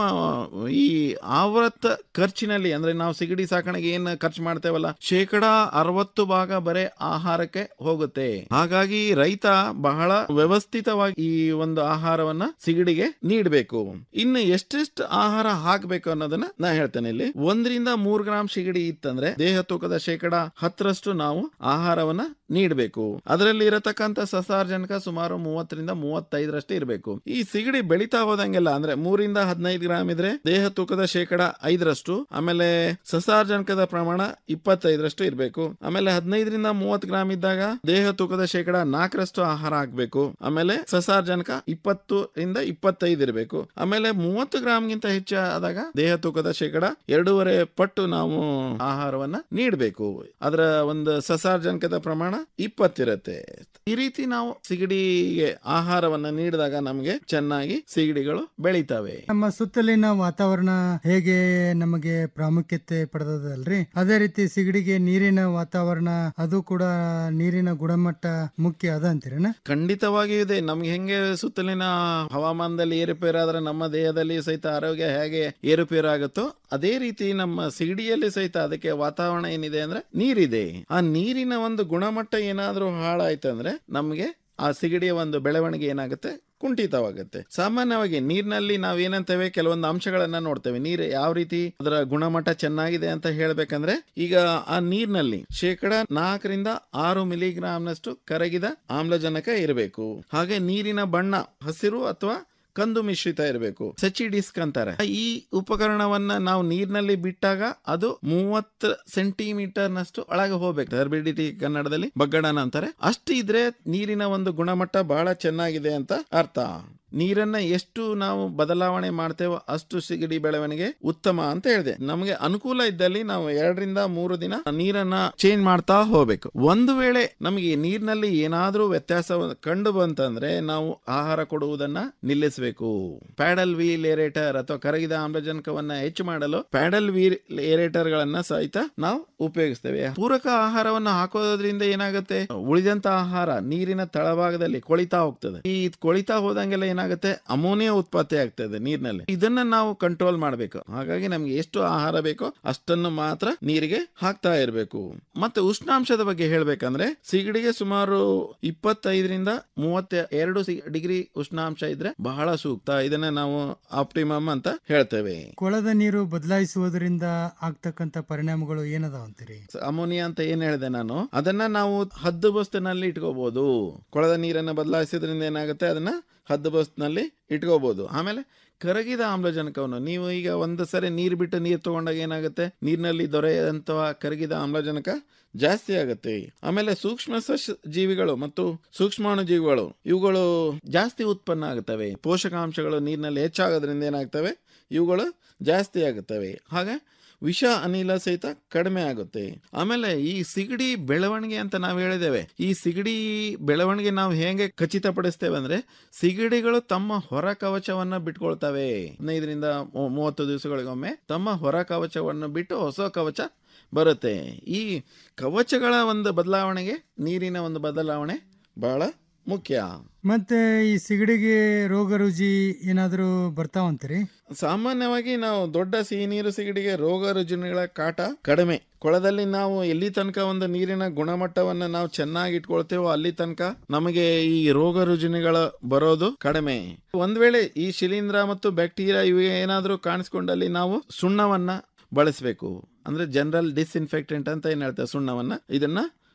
ಈ ಆವೃತ್ತ ಖರ್ಚಿನಲ್ಲಿ ಅಂದ್ರೆ ನಾವು ಸಿಗಡಿ ಸಾಕಣೆಗೆ ಏನ್ ಖರ್ಚು ಮಾಡ್ತೇವಲ್ಲ ಶೇಕಡ ಅರವತ್ತು ಭಾಗ ಬರೇ ಆಹಾರಕ್ಕೆ ಹೋಗುತ್ತೆ ಹಾಗಾಗಿ ರೈತ ಬಹಳ ವ್ಯವಸ್ಥಿತವಾಗಿ ಈ ಒಂದು ಆಹಾರವನ್ನ ಸಿಗಡಿಗೆ ನೀಡಬೇಕು ಇನ್ನು ಎಷ್ಟೆಷ್ಟು ಆಹಾರ ಹಾಕಬೇಕು ಅನ್ನೋದನ್ನ ನಾ ಹೇಳ್ತೇನೆ ಇಲ್ಲಿ ಒಂದರಿಂದ ಮೂರ್ ಗ್ರಾಮ್ ಸಿಗಡಿ ಇತ್ತಂದ್ರೆ ದೇಹ ತೂಕದ ಶೇಕಡ ಹತ್ತರಷ್ಟು ನಾವು ಆಹಾರವನ್ನ ನೀಡಬೇಕು ಅದರಲ್ಲಿ ಇರತಕ್ಕಂತ ಸಸಾರ್ಜನಕ ಸುಮಾರು ಮೂವತ್ತರಿಂದ ಮೂವತ್ತೈದರಷ್ಟು ಇರಬೇಕು ಈ ಸಿಗಡಿ ಬೆಳಿತಾ ಹೋದಂಗೆಲ್ಲ ಅಂದ್ರೆ ಮೂರಿಂದ ಹದಿನೈದು ಗ್ರಾಮ್ ಇದ್ರೆ ದೇಹ ತೂಕದ ಶೇಕಡ ಐದರಷ್ಟು ಆಮೇಲೆ ಸಸಾರ್ಜನಕದ ಪ್ರಮಾಣ ಇಪ್ಪತ್ತೈದರಷ್ಟು ಇರಬೇಕು ಆಮೇಲೆ ಹದಿನೈದರಿಂದ ಮೂವತ್ತು ಗ್ರಾಮ್ ಇದ್ದಾಗ ದೇಹ ತೂಕದ ಶೇಕಡ ನಾಲ್ಕರಷ್ಟು ಆಹಾರ ಹಾಕ್ಬೇಕು ಆಮೇಲೆ ಸಸಾರ್ಜನಕ ಇಪ್ಪತ್ತು ಇಂದ ಇಪ್ಪತ್ತೈದು ಇರಬೇಕು ಆಮೇಲೆ ಮೂವತ್ತು ಗ್ರಾಮ್ಗಿಂತ ಹೆಚ್ಚಾದಾಗ ದೇಹ ತೂಕದ ಶೇಕಡ ಎರಡೂವರೆ ಪಟ್ಟು ನಾವು ಆಹಾರವನ್ನ ನೀಡಬೇಕು ಅದರ ಒಂದು ಸಸಾರ್ಜನಕದ ಪ್ರಮಾಣ ಇಪ್ಪತ್ತಿರತ್ತೆ ಈ ರೀತಿ ನಾವು ಸಿಗಡಿಗೆ ಆಹಾರವನ್ನ ನೀಡಿದಾಗ ನಮಗೆ ಚೆನ್ನಾಗಿ ಸಿಗಡಿಗಳು ಬೆಳಿತವೆ ನಮ್ಮ ಸುತ್ತಲಿನ ವಾತಾವರಣ ಹೇಗೆ ನಮಗೆ ಪ್ರಾಮುಖ್ಯತೆ ಪಡೆದದಲ್ರಿ ಅದೇ ರೀತಿ ಸಿಗಡಿಗೆ ನೀರಿನ ವಾತಾವರಣ ಅದು ಕೂಡ ನೀರಿನ ಗುಣಮಟ್ಟ ಮುಖ್ಯ ಅದ ಅಂತೀರೇನ ಖಂಡಿತವಾಗಿಯೂ ಇದೆ ನಮ್ಗೆ ಹೆಂಗೆ ಸುತ್ತಲಿನ ಹವಾಮಾನದಲ್ಲಿ ಏರುಪೇರು ಆದ್ರೆ ನಮ್ಮ ದೇಹದಲ್ಲಿ ಸಹಿತ ಆರೋಗ್ಯ ಹೇಗೆ ಏರುಪೇರು ಆಗುತ್ತೋ ಅದೇ ರೀತಿ ನಮ್ಮ ಸಿಗಡಿಯಲ್ಲಿ ಸಹಿತ ಅದಕ್ಕೆ ವಾತಾವರಣ ಏನಿದೆ ಅಂದ್ರೆ ನೀರಿದೆ ಆ ನೀರಿನ ಒಂದು ಗುಣಮಟ್ಟ ಏನಾದ್ರೂ ಹಾಳಾಯ್ತಂದ್ರೆ ನಮ್ಗೆ ಆ ಸಿಗಡಿಯ ಒಂದು ಬೆಳವಣಿಗೆ ಏನಾಗುತ್ತೆ ಕುಂಠಿತವಾಗುತ್ತೆ ಸಾಮಾನ್ಯವಾಗಿ ನೀರಿನಲ್ಲಿ ನಾವ್ ಏನಂತೇವೆ ಕೆಲವೊಂದು ಅಂಶಗಳನ್ನ ನೋಡ್ತೇವೆ ನೀರು ಯಾವ ರೀತಿ ಅದರ ಗುಣಮಟ್ಟ ಚೆನ್ನಾಗಿದೆ ಅಂತ ಹೇಳ್ಬೇಕಂದ್ರೆ ಈಗ ಆ ನೀರಿನಲ್ಲಿ ಶೇಕಡ ನಾಲ್ಕರಿಂದ ಆರು ಮಿಲಿಗ್ರಾಮ್ನಷ್ಟು ಕರಗಿದ ಆಮ್ಲಜನಕ ಇರಬೇಕು ಹಾಗೆ ನೀರಿನ ಬಣ್ಣ ಹಸಿರು ಅಥವಾ ಕಂದು ಮಿಶ್ರಿತ ಇರಬೇಕು ಸಚಿ ಡಿಸ್ಕ್ ಅಂತಾರೆ ಈ ಉಪಕರಣವನ್ನ ನಾವು ನೀರಿನಲ್ಲಿ ಬಿಟ್ಟಾಗ ಅದು ಮೂವತ್ತು ಸೆಂಟಿಮೀಟರ್ ನಷ್ಟು ಒಳಗೆ ಹೋಗ್ಬೇಕು ಟರ್ಬಿಡಿಟಿ ಕನ್ನಡದಲ್ಲಿ ಬಗ್ಗಡನ ಅಂತಾರೆ ಅಷ್ಟು ಇದ್ರೆ ನೀರಿನ ಒಂದು ಗುಣಮಟ್ಟ ಬಹಳ ಚೆನ್ನಾಗಿದೆ ಅಂತ ಅರ್ಥ ನೀರನ್ನ ಎಷ್ಟು ನಾವು ಬದಲಾವಣೆ ಮಾಡ್ತೇವೋ ಅಷ್ಟು ಸಿಗಡಿ ಬೆಳವಣಿಗೆ ಉತ್ತಮ ಅಂತ ಹೇಳಿದೆ ನಮಗೆ ಅನುಕೂಲ ಇದ್ದಲ್ಲಿ ನಾವು ಎರಡರಿಂದ ಮೂರು ದಿನ ನೀರನ್ನ ಚೇಂಜ್ ಮಾಡ್ತಾ ಹೋಗ್ಬೇಕು ಒಂದು ವೇಳೆ ನಮಗೆ ನೀರಿನಲ್ಲಿ ಏನಾದ್ರೂ ವ್ಯತ್ಯಾಸ ಕಂಡು ಬಂತಂದ್ರೆ ನಾವು ಆಹಾರ ಕೊಡುವುದನ್ನ ನಿಲ್ಲಿಸಬೇಕು ಪ್ಯಾಡಲ್ ವೀಲ್ ಏರೇಟರ್ ಅಥವಾ ಕರಗಿದ ಆಮ್ಲಜನಕವನ್ನ ಹೆಚ್ಚು ಮಾಡಲು ಪ್ಯಾಡಲ್ ವೀಲ್ ಏರೇಟರ್ ಗಳನ್ನ ಸಹಿತ ನಾವು ಉಪಯೋಗಿಸ್ತೇವೆ ಪೂರಕ ಆಹಾರವನ್ನ ಹಾಕೋದ್ರಿಂದ ಏನಾಗುತ್ತೆ ಉಳಿದಂತ ಆಹಾರ ನೀರಿನ ತಳಭಾಗದಲ್ಲಿ ಕೊಳಿತಾ ಹೋಗ್ತದೆ ಈ ಕೊಳಿತಾ ಹೋದಂಗೆಲ್ಲ ಏನಾಗುತ್ತೆ ಅಮೋನಿಯಾ ಉತ್ಪತ್ತಿ ಆಗ್ತದೆ ನೀರಿನಲ್ಲಿ ಇದನ್ನ ನಾವು ಕಂಟ್ರೋಲ್ ಮಾಡಬೇಕು ಹಾಗಾಗಿ ನಮ್ಗೆ ಎಷ್ಟು ಆಹಾರ ಬೇಕೋ ಅಷ್ಟನ್ನು ಮಾತ್ರ ನೀರಿಗೆ ಹಾಕ್ತಾ ಇರಬೇಕು ಮತ್ತೆ ಉಷ್ಣಾಂಶದ ಬಗ್ಗೆ ಹೇಳ್ಬೇಕಂದ್ರೆ ಸಿಗಡಿಗೆ ಸುಮಾರು ಇಪ್ಪತ್ತೈದರಿಂದ ಮೂವತ್ತ ಎರಡು ಡಿಗ್ರಿ ಉಷ್ಣಾಂಶ ಇದ್ರೆ ಬಹಳ ಸೂಕ್ತ ಇದನ್ನ ನಾವು ಆಪ್ಟಿಮಮ್ ಅಂತ ಹೇಳ್ತೇವೆ ಕೊಳದ ನೀರು ಬದಲಾಯಿಸುವುದರಿಂದ ಆಗ್ತಕ್ಕಂತ ಪರಿಣಾಮಗಳು ಏನದಾವ ಅಂತೀರಿ ಅಮೋನಿಯಾ ಅಂತ ಏನ್ ಹೇಳಿದೆ ನಾನು ಅದನ್ನ ನಾವು ಹದ್ದು ಬಸ್ತಿನಲ್ಲಿ ಇಟ್ಕೋಬಹುದು ಕೊಳದ ನೀರನ್ನ ಬದಲಾಯಿಸೋದ್ರಿಂದ ಏನಾಗುತ್ತೆ ಅದನ್ನ ಹದ್ದು ಬಸ್ನಲ್ಲಿ ಇಟ್ಕೋಬಹುದು ಆಮೇಲೆ ಕರಗಿದ ಆಮ್ಲಜನಕವನ್ನು ನೀವು ಈಗ ಒಂದು ಸರಿ ನೀರು ಬಿಟ್ಟು ನೀರು ತಗೊಂಡಾಗ ಏನಾಗುತ್ತೆ ನೀರಿನಲ್ಲಿ ದೊರೆಯಂತಹ ಕರಗಿದ ಆಮ್ಲಜನಕ ಜಾಸ್ತಿ ಆಗುತ್ತೆ ಆಮೇಲೆ ಸೂಕ್ಷ್ಮ ಸಸ್ಯ ಜೀವಿಗಳು ಮತ್ತು ಸೂಕ್ಷ್ಮಾಣು ಜೀವಿಗಳು ಇವುಗಳು ಜಾಸ್ತಿ ಉತ್ಪನ್ನ ಆಗುತ್ತವೆ ಪೋಷಕಾಂಶಗಳು ನೀರಿನಲ್ಲಿ ಹೆಚ್ಚಾಗೋದ್ರಿಂದ ಏನಾಗ್ತವೆ ಇವುಗಳು ಜಾಸ್ತಿ ಆಗುತ್ತವೆ ಹಾಗೆ ವಿಷ ಅನಿಲ ಸಹಿತ ಕಡಿಮೆ ಆಗುತ್ತೆ ಆಮೇಲೆ ಈ ಸಿಗಡಿ ಬೆಳವಣಿಗೆ ಅಂತ ನಾವು ಹೇಳಿದ್ದೇವೆ ಈ ಸಿಗಡಿ ಬೆಳವಣಿಗೆ ನಾವು ಹೇಗೆ ಖಚಿತಪಡಿಸ್ತೇವೆ ಅಂದ್ರೆ ಸಿಗಡಿಗಳು ತಮ್ಮ ಹೊರ ಕವಚವನ್ನ ಬಿಟ್ಕೊಳ್ತವೆ ಹದಿನೈದರಿಂದ ಮೂ- ಮೂವತ್ತು ದಿವಸಗಳಿಗೊಮ್ಮೆ ತಮ್ಮ ಹೊರ ಕವಚವನ್ನು ಬಿಟ್ಟು ಹೊಸ ಕವಚ ಬರುತ್ತೆ ಈ ಕವಚಗಳ ಒಂದು ಬದಲಾವಣೆಗೆ ನೀರಿನ ಒಂದು ಬದಲಾವಣೆ ಬಹಳ ಮುಖ್ಯ ಮತ್ತೆ ಈ ಸಿಗಡಿಗೆ ರೋಗ ರುಜಿ ಏನಾದರೂ ಬರ್ತಾವಂತೀರಿ ಸಾಮಾನ್ಯವಾಗಿ ನಾವು ದೊಡ್ಡ ಸಿಹಿ ನೀರು ಸಿಗಡಿಗೆ ರೋಗ ರುಜಿನಗಳ ಕಾಟ ಕಡಿಮೆ ಕೊಳದಲ್ಲಿ ನಾವು ಎಲ್ಲಿ ತನಕ ಒಂದು ನೀರಿನ ಗುಣಮಟ್ಟವನ್ನ ನಾವು ಚೆನ್ನಾಗಿ ಇಟ್ಕೊಳ್ತೇವೋ ಅಲ್ಲಿ ತನಕ ನಮಗೆ ಈ ರೋಗ ರುಜಿನಗಳ ಬರೋದು ಕಡಿಮೆ ಒಂದ್ ವೇಳೆ ಈ ಶಿಲೀಂಧ್ರ ಮತ್ತು ಬ್ಯಾಕ್ಟೀರಿಯಾ ಇವು ಏನಾದರೂ ಕಾಣಿಸ್ಕೊಂಡಲ್ಲಿ ನಾವು ಸುಣ್ಣವನ್ನ ಬಳಸಬೇಕು ಅಂದ್ರೆ ಜನರಲ್ ಡಿಸ್ಇನ್ಫೆಕ್ಟೆಂಟ್ ಅಂತ ಏನ್ ಹೇಳ್ತೇವೆ ಸುಣ್ಣವನ್ನ ಇದನ್ನ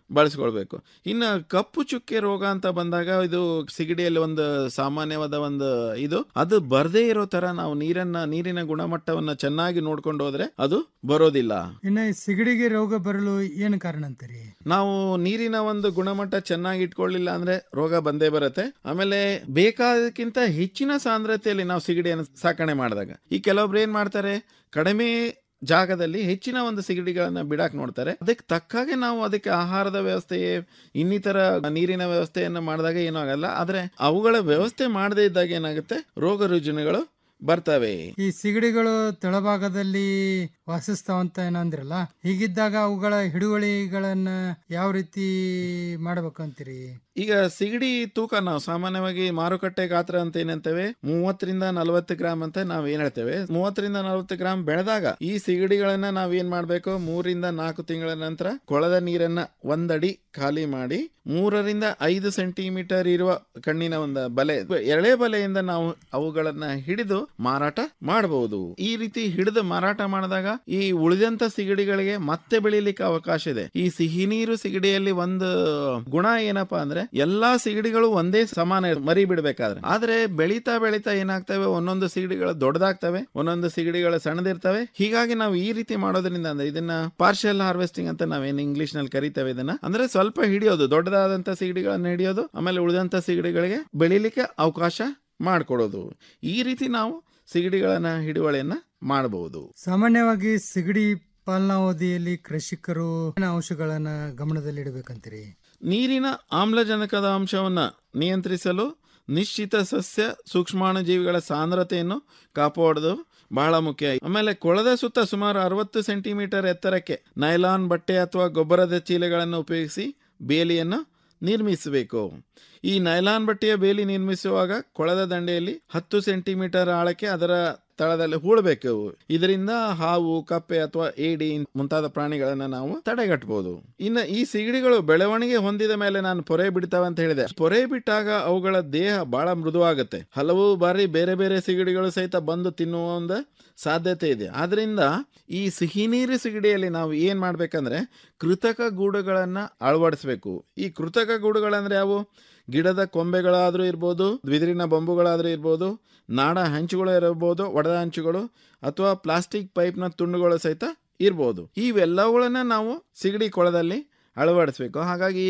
ಬಳಸ್ಕೊಳ್ಬೇಕು ಇನ್ನು ಕಪ್ಪು ಚುಕ್ಕೆ ರೋಗ ಅಂತ ಬಂದಾಗ ಇದು ಸಿಗಡಿಯಲ್ಲಿ ಒಂದು ಸಾಮಾನ್ಯವಾದ ಒಂದು ಇದು ಅದು ಬರದೇ ಇರೋ ತರ ನಾವು ನೀರನ್ನ ನೀರಿನ ಗುಣಮಟ್ಟವನ್ನ ಚೆನ್ನಾಗಿ ನೋಡ್ಕೊಂಡು ಹೋದ್ರೆ ಅದು ಬರೋದಿಲ್ಲ ಇನ್ನು ಈ ಸಿಗಡಿಗೆ ರೋಗ ಬರಲು ಏನು ಕಾರಣ ಅಂತೀರಿ ನಾವು ನೀರಿನ ಒಂದು ಗುಣಮಟ್ಟ ಚೆನ್ನಾಗಿ ಇಟ್ಕೊಳ್ಳಿಲ್ಲ ಅಂದ್ರೆ ರೋಗ ಬಂದೇ ಬರುತ್ತೆ ಆಮೇಲೆ ಬೇಕಾದಕ್ಕಿಂತ ಹೆಚ್ಚಿನ ಸಾಂದ್ರತೆಯಲ್ಲಿ ನಾವು ಸಿಗಡಿಯನ್ನು ಸಾಕಣೆ ಮಾಡಿದಾಗ ಈ ಕೆಲವೊಬ್ರು ಏನ್ ಮಾಡ್ತಾರೆ ಕಡಿಮೆ ಜಾಗದಲ್ಲಿ ಹೆಚ್ಚಿನ ಒಂದು ಸಿಗಡಿಗಳನ್ನ ಬಿಡಾಕ್ ನೋಡ್ತಾರೆ ಅದಕ್ಕೆ ತಕ್ಕಾಗೆ ನಾವು ಅದಕ್ಕೆ ಆಹಾರದ ವ್ಯವಸ್ಥೆ ಇನ್ನಿತರ ನೀರಿನ ವ್ಯವಸ್ಥೆಯನ್ನು ಮಾಡಿದಾಗ ಏನೂ ಆಗಲ್ಲ ಆದ್ರೆ ಅವುಗಳ ವ್ಯವಸ್ಥೆ ಮಾಡದೇ ಇದ್ದಾಗ ಏನಾಗುತ್ತೆ ರೋಗ ರುಜಿನಗಳು ಬರ್ತವೆ ಈ ಸಿಗಡಿಗಳು ತಳಭಾಗದಲ್ಲಿ ವಾಸಿಸ್ತಾವಂತ ಏನೋ ಅಂದ್ರಲ್ಲ ಹೀಗಿದ್ದಾಗ ಅವುಗಳ ಹಿಡುವಳಿಗಳನ್ನ ಯಾವ ರೀತಿ ಮಾಡ್ಬೇಕು ಅಂತೀರಿ ಈಗ ಸಿಗಡಿ ತೂಕ ನಾವು ಸಾಮಾನ್ಯವಾಗಿ ಮಾರುಕಟ್ಟೆ ಗಾತ್ರ ಅಂತ ಏನಂತೇವೆ ಮೂವತ್ತರಿಂದ ನಲವತ್ತು ಗ್ರಾಮ್ ಅಂತ ನಾವ್ ಏನ್ ಹೇಳ್ತೇವೆ ಮೂವತ್ತರಿಂದ ನಲವತ್ತು ಗ್ರಾಮ್ ಬೆಳೆದಾಗ ಈ ಸಿಗಡಿಗಳನ್ನ ನಾವ್ ಏನ್ ಮಾಡ್ಬೇಕು ಮೂರಿಂದ ನಾಲ್ಕು ತಿಂಗಳ ನಂತರ ಕೊಳದ ನೀರನ್ನ ಒಂದಡಿ ಖಾಲಿ ಮಾಡಿ ಮೂರರಿಂದ ಐದು ಸೆಂಟಿಮೀಟರ್ ಇರುವ ಕಣ್ಣಿನ ಒಂದು ಬಲೆ ಎಳೆ ಬಲೆಯಿಂದ ನಾವು ಅವುಗಳನ್ನ ಹಿಡಿದು ಮಾರಾಟ ಮಾಡಬಹುದು ಈ ರೀತಿ ಹಿಡಿದು ಮಾರಾಟ ಮಾಡಿದಾಗ ಈ ಉಳಿದಂತ ಸಿಗಡಿಗಳಿಗೆ ಮತ್ತೆ ಬೆಳಿಲಿಕ್ಕೆ ಅವಕಾಶ ಇದೆ ಈ ಸಿಹಿ ನೀರು ಸಿಗಡಿಯಲ್ಲಿ ಒಂದು ಗುಣ ಏನಪ್ಪಾ ಅಂದ್ರೆ ಎಲ್ಲಾ ಸಿಗಡಿಗಳು ಒಂದೇ ಸಮಾನ ಮರಿ ಬಿಡ್ಬೇಕಾದ್ರೆ ಆದ್ರೆ ಬೆಳೀತಾ ಬೆಳೀತಾ ಏನಾಗ್ತವೆ ಒಂದೊಂದು ಸಿಗಡಿಗಳು ದೊಡ್ಡದಾಗ್ತವೆ ಒಂದೊಂದು ಸಿಗಡಿಗಳು ಸಣ್ಣದಿರ್ತವೆ ಹೀಗಾಗಿ ನಾವು ಈ ರೀತಿ ಮಾಡೋದ್ರಿಂದ ಅಂದ್ರೆ ಇದನ್ನ ಪಾರ್ಷಿಯಲ್ ಹಾರ್ವೆಸ್ಟಿಂಗ್ ಅಂತ ನಾವೇನು ಇಂಗ್ಲಿಷ್ ನಲ್ಲಿ ಕರಿತೇವೆ ಇದನ್ನ ಅಂದ್ರೆ ಸ್ವಲ್ಪ ಹಿಡಿಯೋದು ದೊಡ್ಡದಾದಂತ ಸಿಗಡಿಗಳನ್ನ ಹಿಡಿಯೋದು ಆಮೇಲೆ ಉಳಿದಂತ ಸಿಗಡಿಗಳಿಗೆ ಬೆಳಿಲಿಕ್ಕೆ ಅವಕಾಶ ಮಾಡಿಕೊಡೋದು ಈ ರೀತಿ ನಾವು ಸಿಗಡಿಗಳನ್ನ ಹಿಡುವಳಿಯನ್ನ ಮಾಡಬಹುದು ಸಾಮಾನ್ಯವಾಗಿ ಸಿಗಡಿ ಪಾಲನಾವಧಿಯಲ್ಲಿ ಕೃಷಿಕರು ಏನ್ ಅಂಶಗಳನ್ನ ಗಮನದಲ್ಲಿಡಬೇಕಂತೀರಿ ನೀರಿನ ಆಮ್ಲಜನಕದ ಅಂಶವನ್ನು ನಿಯಂತ್ರಿಸಲು ನಿಶ್ಚಿತ ಸಸ್ಯ ಸೂಕ್ಷ್ಮಾಣುಜೀವಿಗಳ ಸಾಂದ್ರತೆಯನ್ನು ಕಾಪಾಡೋದು ಬಹಳ ಮುಖ್ಯ ಆಮೇಲೆ ಕೊಳದ ಸುತ್ತ ಸುಮಾರು ಅರವತ್ತು ಸೆಂಟಿಮೀಟರ್ ಎತ್ತರಕ್ಕೆ ನೈಲಾನ್ ಬಟ್ಟೆ ಅಥವಾ ಗೊಬ್ಬರದ ಚೀಲಗಳನ್ನು ಉಪಯೋಗಿಸಿ ಬೇಲಿಯನ್ನು ನಿರ್ಮಿಸಬೇಕು ಈ ನೈಲಾನ್ ಬಟ್ಟೆಯ ಬೇಲಿ ನಿರ್ಮಿಸುವಾಗ ಕೊಳದ ದಂಡೆಯಲ್ಲಿ ಹತ್ತು ಸೆಂಟಿಮೀಟರ್ ಆಳಕ್ಕೆ ಅದರ ತಳದಲ್ಲಿ ಹೂಳಬೇಕು ಇದರಿಂದ ಹಾವು ಕಪ್ಪೆ ಅಥವಾ ಏಡಿ ಮುಂತಾದ ಪ್ರಾಣಿಗಳನ್ನ ನಾವು ತಡೆಗಟ್ಟಬಹುದು ಇನ್ನು ಈ ಸಿಗಡಿಗಳು ಬೆಳವಣಿಗೆ ಹೊಂದಿದ ಮೇಲೆ ನಾನು ಪೊರೆ ಬಿಡ್ತಾವೆ ಅಂತ ಹೇಳಿದೆ ಪೊರೆ ಬಿಟ್ಟಾಗ ಅವುಗಳ ದೇಹ ಬಹಳ ಮೃದುವಾಗುತ್ತೆ ಹಲವು ಬಾರಿ ಬೇರೆ ಬೇರೆ ಸಿಗಡಿಗಳು ಸಹಿತ ಬಂದು ತಿನ್ನುವ ಒಂದು ಸಾಧ್ಯತೆ ಇದೆ ಆದ್ರಿಂದ ಈ ಸಿಹಿ ನೀರು ಸಿಗಡಿಯಲ್ಲಿ ನಾವು ಏನ್ ಮಾಡ್ಬೇಕಂದ್ರೆ ಕೃತಕ ಗೂಡುಗಳನ್ನ ಅಳವಡಿಸ್ಬೇಕು ಈ ಕೃತಕ ಗೂಡುಗಳಂದ್ರೆ ಯಾವು ಗಿಡದ ಕೊಂಬೆಗಳಾದ್ರೂ ಇರ್ಬೋದು ಬಿದಿರಿನ ಬೊಂಬುಗಳಾದ್ರೂ ಇರ್ಬೋದು ನಾಡ ಹಂಚುಗಳು ಇರಬಹುದು ಒಡೆದ ಹಂಚುಗಳು ಅಥವಾ ಪ್ಲಾಸ್ಟಿಕ್ ಪೈಪ್ನ ತುಂಡುಗಳು ಸಹಿತ ಇರ್ಬೋದು ಇವೆಲ್ಲವುಗಳನ್ನ ನಾವು ಸಿಗಡಿ ಕೊಳದಲ್ಲಿ ಅಳವಡಿಸ್ಬೇಕು ಹಾಗಾಗಿ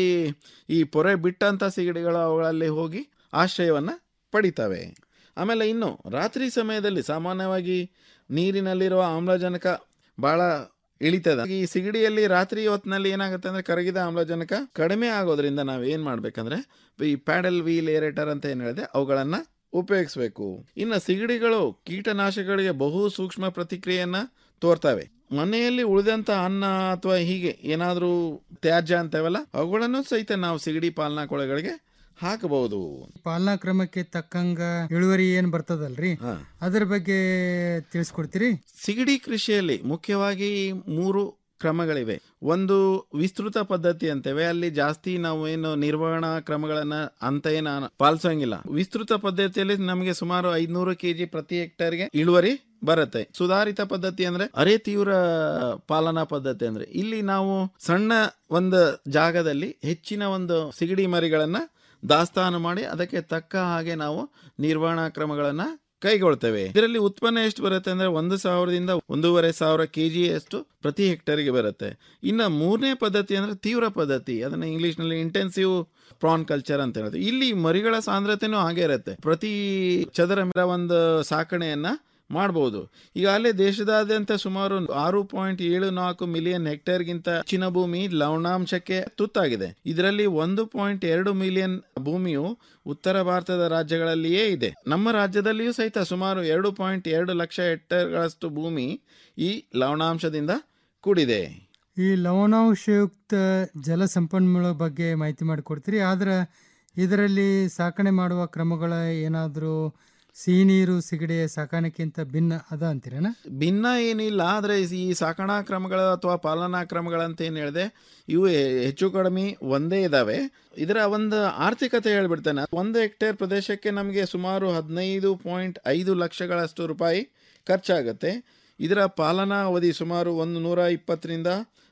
ಈ ಪೊರೆ ಬಿಟ್ಟಂತ ಸಿಗಡಿಗಳು ಅವುಗಳಲ್ಲಿ ಹೋಗಿ ಆಶ್ರಯವನ್ನ ಪಡಿತವೆ ಆಮೇಲೆ ಇನ್ನು ರಾತ್ರಿ ಸಮಯದಲ್ಲಿ ಸಾಮಾನ್ಯವಾಗಿ ನೀರಿನಲ್ಲಿರುವ ಆಮ್ಲಜನಕ ಬಹಳ ಇಳಿತದ ಈ ಸಿಗಡಿಯಲ್ಲಿ ರಾತ್ರಿ ಹೊತ್ತಿನಲ್ಲಿ ಏನಾಗುತ್ತೆ ಅಂದ್ರೆ ಕರಗಿದ ಆಮ್ಲಜನಕ ಕಡಿಮೆ ಆಗೋದ್ರಿಂದ ನಾವು ಏನ್ ಮಾಡ್ಬೇಕಂದ್ರೆ ಈ ಪ್ಯಾಡಲ್ ವೀಲ್ ಏರೇಟರ್ ಅಂತ ಏನ್ ಹೇಳಿದೆ ಅವುಗಳನ್ನ ಉಪಯೋಗಿಸ್ಬೇಕು ಇನ್ನು ಸಿಗಡಿಗಳು ಕೀಟನಾಶಕಗಳಿಗೆ ಬಹು ಸೂಕ್ಷ್ಮ ಪ್ರತಿಕ್ರಿಯೆಯನ್ನ ತೋರ್ತವೆ ಮನೆಯಲ್ಲಿ ಉಳಿದಂತ ಅನ್ನ ಅಥವಾ ಹೀಗೆ ಏನಾದ್ರೂ ತ್ಯಾಜ್ಯ ಅಂತೇವಲ್ಲ ಅವುಗಳನ್ನು ಸಹಿತ ನಾವು ಸಿಗಡಿ ಪಾಲನಾ ಕೊಳೆಗಳಿಗೆ ಹಾಕಬಹುದು ಪಾಲನಾ ಕ್ರಮಕ್ಕೆ ತಕ್ಕಂಗ ಇಳುವರಿ ಏನ್ ಬರ್ತದಲ್ರಿ ಅದ್ರ ಬಗ್ಗೆ ತಿಳಿಸ್ಕೊಡ್ತೀರಿ ಸಿಗಡಿ ಕೃಷಿಯಲ್ಲಿ ಮುಖ್ಯವಾಗಿ ಮೂರು ಕ್ರಮಗಳಿವೆ ಒಂದು ವಿಸ್ತೃತ ಪದ್ಧತಿ ಅಂತೇವೆ ಅಲ್ಲಿ ಜಾಸ್ತಿ ನಾವು ಏನು ನಿರ್ವಹಣಾ ಕ್ರಮಗಳನ್ನ ಅಂತ ಏನ ಪಾಲಿಸೋಂಗಿಲ್ಲ ವಿಸ್ತೃತ ಪದ್ಧತಿಯಲ್ಲಿ ನಮಗೆ ಸುಮಾರು ಐದ್ನೂರು ಕೆಜಿ ಪ್ರತಿ ಹೆಕ್ಟರ್ಗೆ ಇಳುವರಿ ಬರುತ್ತೆ ಸುಧಾರಿತ ಪದ್ಧತಿ ಅಂದ್ರೆ ಅರೆ ತೀವ್ರ ಪಾಲನಾ ಪದ್ಧತಿ ಅಂದ್ರೆ ಇಲ್ಲಿ ನಾವು ಸಣ್ಣ ಒಂದು ಜಾಗದಲ್ಲಿ ಹೆಚ್ಚಿನ ಒಂದು ಸಿಗಡಿ ಮರಿಗಳನ್ನ ದಾಸ್ತಾನು ಮಾಡಿ ಅದಕ್ಕೆ ತಕ್ಕ ಹಾಗೆ ನಾವು ನಿರ್ವಹಣಾ ಕ್ರಮಗಳನ್ನ ಕೈಗೊಳ್ತೇವೆ ಇದರಲ್ಲಿ ಉತ್ಪನ್ನ ಎಷ್ಟು ಬರುತ್ತೆ ಅಂದ್ರೆ ಒಂದು ಸಾವಿರದಿಂದ ಒಂದೂವರೆ ಸಾವಿರ ಕೆಜಿ ಅಷ್ಟು ಪ್ರತಿ ಹೆಕ್ಟರ್ಗೆ ಬರುತ್ತೆ ಇನ್ನು ಮೂರನೇ ಪದ್ಧತಿ ಅಂದ್ರೆ ತೀವ್ರ ಪದ್ಧತಿ ಅದನ್ನ ಇಂಗ್ಲಿಷ್ ನಲ್ಲಿ ಇಂಟೆನ್ಸಿವ್ ಪ್ರಾನ್ ಕಲ್ಚರ್ ಅಂತ ಹೇಳುತ್ತೆ ಇಲ್ಲಿ ಮರಿಗಳ ಸಾಂದ್ರತೆನೂ ಹಾಗೆ ಇರುತ್ತೆ ಪ್ರತಿ ಚದರ ಮೀಟರ್ ಒಂದು ಸಾಕಣೆಯನ್ನ ಮಾಡಬಹುದು ಈಗಾಗಲೇ ದೇಶದಾದ್ಯಂತ ಸುಮಾರು ಆರು ಪಾಯಿಂಟ್ ಏಳು ನಾಲ್ಕು ಮಿಲಿಯನ್ ಹೆಕ್ಟೇರ್ಗಿಂತ ಹೆಚ್ಚಿನ ಭೂಮಿ ಲವಣಾಂಶಕ್ಕೆ ತುತ್ತಾಗಿದೆ ಇದರಲ್ಲಿ ಒಂದು ಪಾಯಿಂಟ್ ಎರಡು ಮಿಲಿಯನ್ ಭೂಮಿಯು ಉತ್ತರ ಭಾರತದ ರಾಜ್ಯಗಳಲ್ಲಿಯೇ ಇದೆ ನಮ್ಮ ರಾಜ್ಯದಲ್ಲಿಯೂ ಸಹಿತ ಸುಮಾರು ಎರಡು ಪಾಯಿಂಟ್ ಎರಡು ಲಕ್ಷ ಹೆಕ್ಟೇರ್ಗಳಷ್ಟು ಭೂಮಿ ಈ ಲವಣಾಂಶದಿಂದ ಕೂಡಿದೆ ಈ ಲವಣಾಂಶಯುಕ್ತ ಜಲ ಸಂಪನ್ಮೂಲ ಬಗ್ಗೆ ಮಾಹಿತಿ ಮಾಡಿಕೊಡ್ತೀರಿ ಆದ್ರೆ ಇದರಲ್ಲಿ ಸಾಕಣೆ ಮಾಡುವ ಕ್ರಮಗಳ ಏನಾದರೂ ಸಿಹಿ ನೀರು ಸಿಗಡಿಯ ಸಾಕಾಣಿಕೆಗಿಂತ ಭಿನ್ನ ಅದ ಅಂತೀರೇನ ಭಿನ್ನ ಏನಿಲ್ಲ ಆದರೆ ಈ ಸಾಕಣಾ ಕ್ರಮಗಳು ಅಥವಾ ಪಾಲನಾ ಕ್ರಮಗಳಂತ ಏನು ಹೇಳಿದೆ ಇವು ಹೆ- ಹೆಚ್ಚು ಕಡಿಮೆ ಒಂದೇ ಇದಾವೆ ಇದರ ಒಂದು ಆರ್ಥಿಕತೆ ಹೇಳ್ಬಿಡ್ತೇನೆ ಒಂದು ಹೆಕ್ಟೇರ್ ಪ್ರದೇಶಕ್ಕೆ ನಮಗೆ ಸುಮಾರು ಹದಿನೈದು ಪಾಯಿಂಟ್ ಐದು ಲಕ್ಷಗಳಷ್ಟು ರೂಪಾಯಿ ಖರ್ಚಾಗುತ್ತೆ ಇದರ ಪಾಲನಾ ಅವಧಿ ಸುಮಾರು ಒಂದು ನೂರ ಇಪ್ಪತ್ತರಿಂದ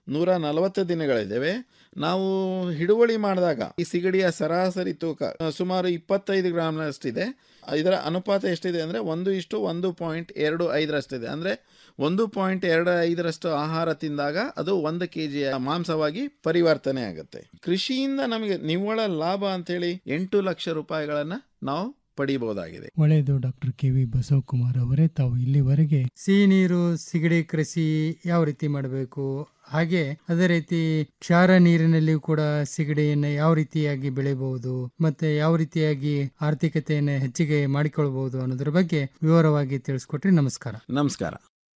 ನೂರ ನಲವತ್ತು ದಿನಗಳಿದ್ದೇವೆ ನಾವು ಹಿಡುವಳಿ ಮಾಡಿದಾಗ ಈ ಸಿಗಡಿಯ ಸರಾಸರಿ ತೂಕ ಆ, ಸುಮಾರು ಇಪ್ಪತ್ತೈದು ಗ್ರಾಮ್ನಷ್ಟಿದೆ ಇದರ ಅನುಪಾತ ಎಷ್ಟಿದೆ ಅಂದರೆ ಒಂದು ಇಷ್ಟು ಒಂದು ಪಾಯಿಂಟ್ ಎರಡು ಐದರಷ್ಟಿದೆ ಅಂದರೆ ಒಂದು ಪಾಯಿಂಟ್ ಎರಡು ಐದರಷ್ಟು ಆಹಾರ ತಿಂದಾಗ ಅದು ಒಂದು ಕೆ ಜಿಯ ಮಾಂಸವಾಗಿ ಪರಿವರ್ತನೆ ಆಗುತ್ತೆ ಕೃಷಿಯಿಂದ ನಮಗೆ ನಿವ್ವಳ ಲಾಭ ಅಂತೇಳಿ ಎಂಟು ಲಕ್ಷ ರೂಪಾಯಿಗಳನ್ನು ನಾವು ಪಡಿಬಹುದಾಗಿದೆ ಒಳ್ಳೆಯದು ಡಾಕ್ಟರ್ ಕೆ ವಿ ಬಸವಕುಮಾರ್ ಅವರೇ ತಾವು ಇಲ್ಲಿವರೆಗೆ ಸಿಹಿ ನೀರು ಸಿಗಡಿ ಕೃಷಿ ಯಾವ ರೀತಿ ಮಾಡಬೇಕು ಹಾಗೆ ಅದೇ ರೀತಿ ಕ್ಷಾರ ನೀರಿನಲ್ಲಿ ಕೂಡ ಸಿಗಡಿಯನ್ನ ಯಾವ ರೀತಿಯಾಗಿ ಬೆಳೆಯಬಹುದು ಮತ್ತೆ ಯಾವ ರೀತಿಯಾಗಿ ಆರ್ಥಿಕತೆಯನ್ನು ಹೆಚ್ಚಿಗೆ ಮಾಡಿಕೊಳ್ಬಹುದು ಅನ್ನೋದ್ರ ಬಗ್ಗೆ ವಿವರವಾಗಿ ತಿಳಿಸ್ಕೊಟ್ರಿ ನಮಸ್ಕಾರ ನಮಸ್ಕಾರ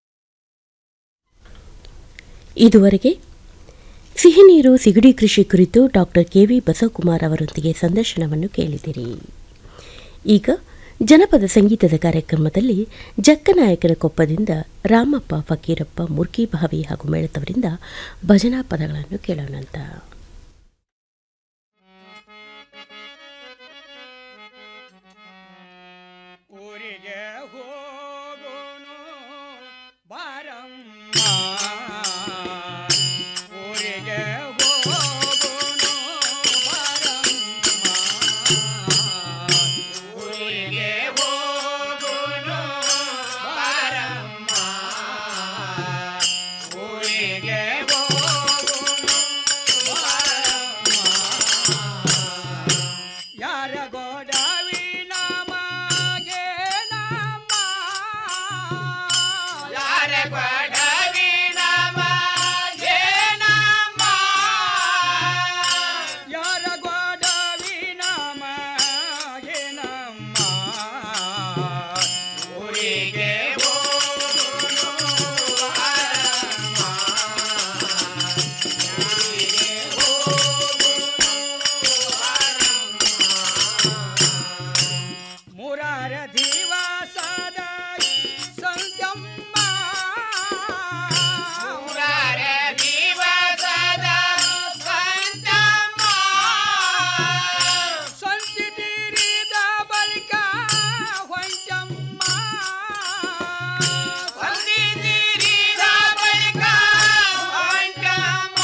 ಇದುವರೆಗೆ ಸಿಹಿ ನೀರು ಸಿಗಡಿ ಕೃಷಿ ಕುರಿತು ಡಾಕ್ಟರ್ ಕೆವಿ ಬಸವಕುಮಾರ್ ಅವರೊಂದಿಗೆ ಸಂದರ್ಶನವನ್ನು ಕೇಳಿದಿರಿ ಈಗ ಜನಪದ ಸಂಗೀತದ ಕಾರ್ಯಕ್ರಮದಲ್ಲಿ ಜಕ್ಕನಾಯಕನ ಕೊಪ್ಪದಿಂದ ರಾಮಪ್ಪ ಫಕೀರಪ್ಪ ಮುರ್ಕಿ ಭಾವಿ ಹಾಗೂ ಮೇಳದವರಿಂದ ಭಜನಾ ಪದಗಳನ್ನು ಕೇಳೋಣಂತ ಊರಿಗೆ ಹೋಗೋನು ಬಾರಮ್ಮ ಊರಿಗೆ ಹೋಗೋನು ಬಾರಮ್ಮ ಊರಿಗೆ ಹೋಗೋನು ಬಾರಮ್ಮ ಊರಿಗೆ ಹೋಗೋನು ಬಾರಮ್ಮ ಯಾರ ಗೋಡಾವಿ ನಮಗೆ ನಮ್ಮ ಯಾರ ಗೋಡಾವಿ ನಮಗೆ ನಮ್ಮ ಯಾರ ಗೋಡಾವಿ ನಮಗೆ ನಮ್ಮ ಊರಿಗೆ ಹೋಗೋನು ಬಾರಮ್ಮ. ಊರಿಗೆ ಮುರಾರ ದಿವಸದ ಸಂಜಮ್ಮ ಮುರಾರ ದಿವಸದ ಸಂಜಮ್ಮ ಸಂತಿ ತೀರಿದ ಬಳಿಕ ಹೊಂಟಮ್ಮ ಸಂತಿ ತೀರಿದ ಬಳಿಕ ಹೊಂಟಮ್ಮ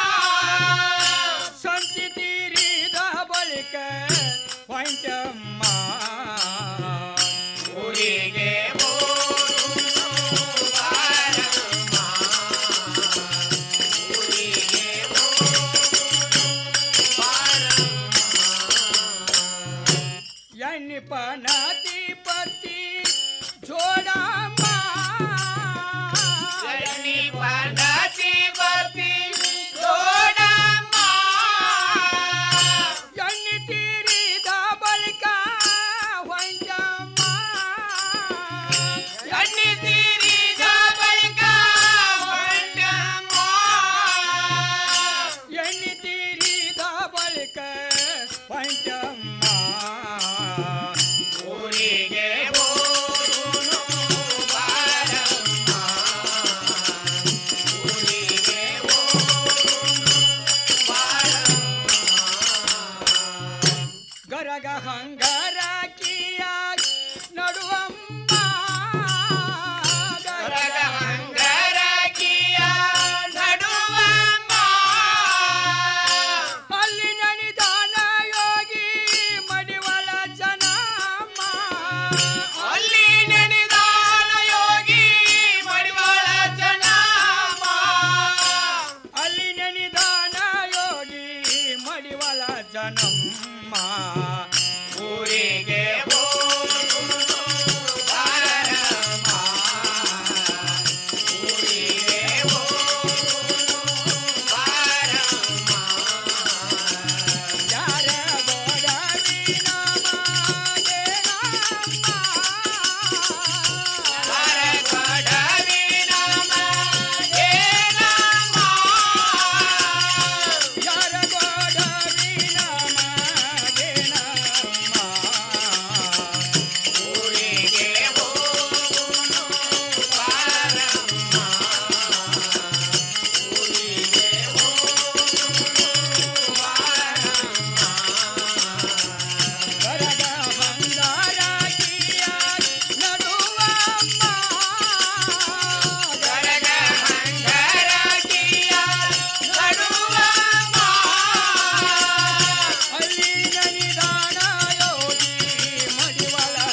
ಸಂತಿ ತೀರಿದ ಬಳಿಕ ಹೊಂಟಮ್ಮ ಊರಿಗೆ ಎಣ್ಣಿಪನಾತಿ ಪತಿ ಜೋಡಮ್ಮ ಎಣ್ಣಿಪನಾತಿ ಪತಿ ಜೋಡಮ್ಮ ಎಣ್ಣಿ ತೀರಿದ ಬಳಿಕ ಹೊಂಜಮ್ಮ ಎಣ್ಣಿ ತೀರಿದ ಬಳಿಕ ಹೊಂಜಮ್ಮ ಎಣ್ಣಿ ತೀರಿದ ಬಳಿಕ ಹೊಂಜಮ್ಮ ಊರಿಗೆ ಹೋಗೋನು ಬಾರಮ್ಮ ಊರಿಗೆ ಹೋಗೋನು ಬಾರಮ್ಮ ಗರಗ ಹಂಗರ ಕಿಯ ನಡುವಮ್ಮ ಗರಗ ಹಂಗರ ಕಿಯ ನಡುವಮ್ಮ ಅಲ್ಲಿ ನನಿದಾನ ಯೋಗಿ ಮಡಿವಳ ಜನಮ್ಮ ಅಲ್ಲಿ ನನಿದಾನ ಯೋಗಿ ಮಡಿವಳ ಜನಮ್ಮ ಅಲ್ಲಿ ನನಿದಾನ ಯೋಗಿ ಮಡಿವಳ ಜನಮ್ಮ ಊರಿಗೆ ಹೋಗೋನು ಬಾರಮ್ಮ. ಊರಿಗೆ ಹೋಗೋನು ಬಾರಮ್ಮ. ಯಾರ ಗೋಡಾಡಿನ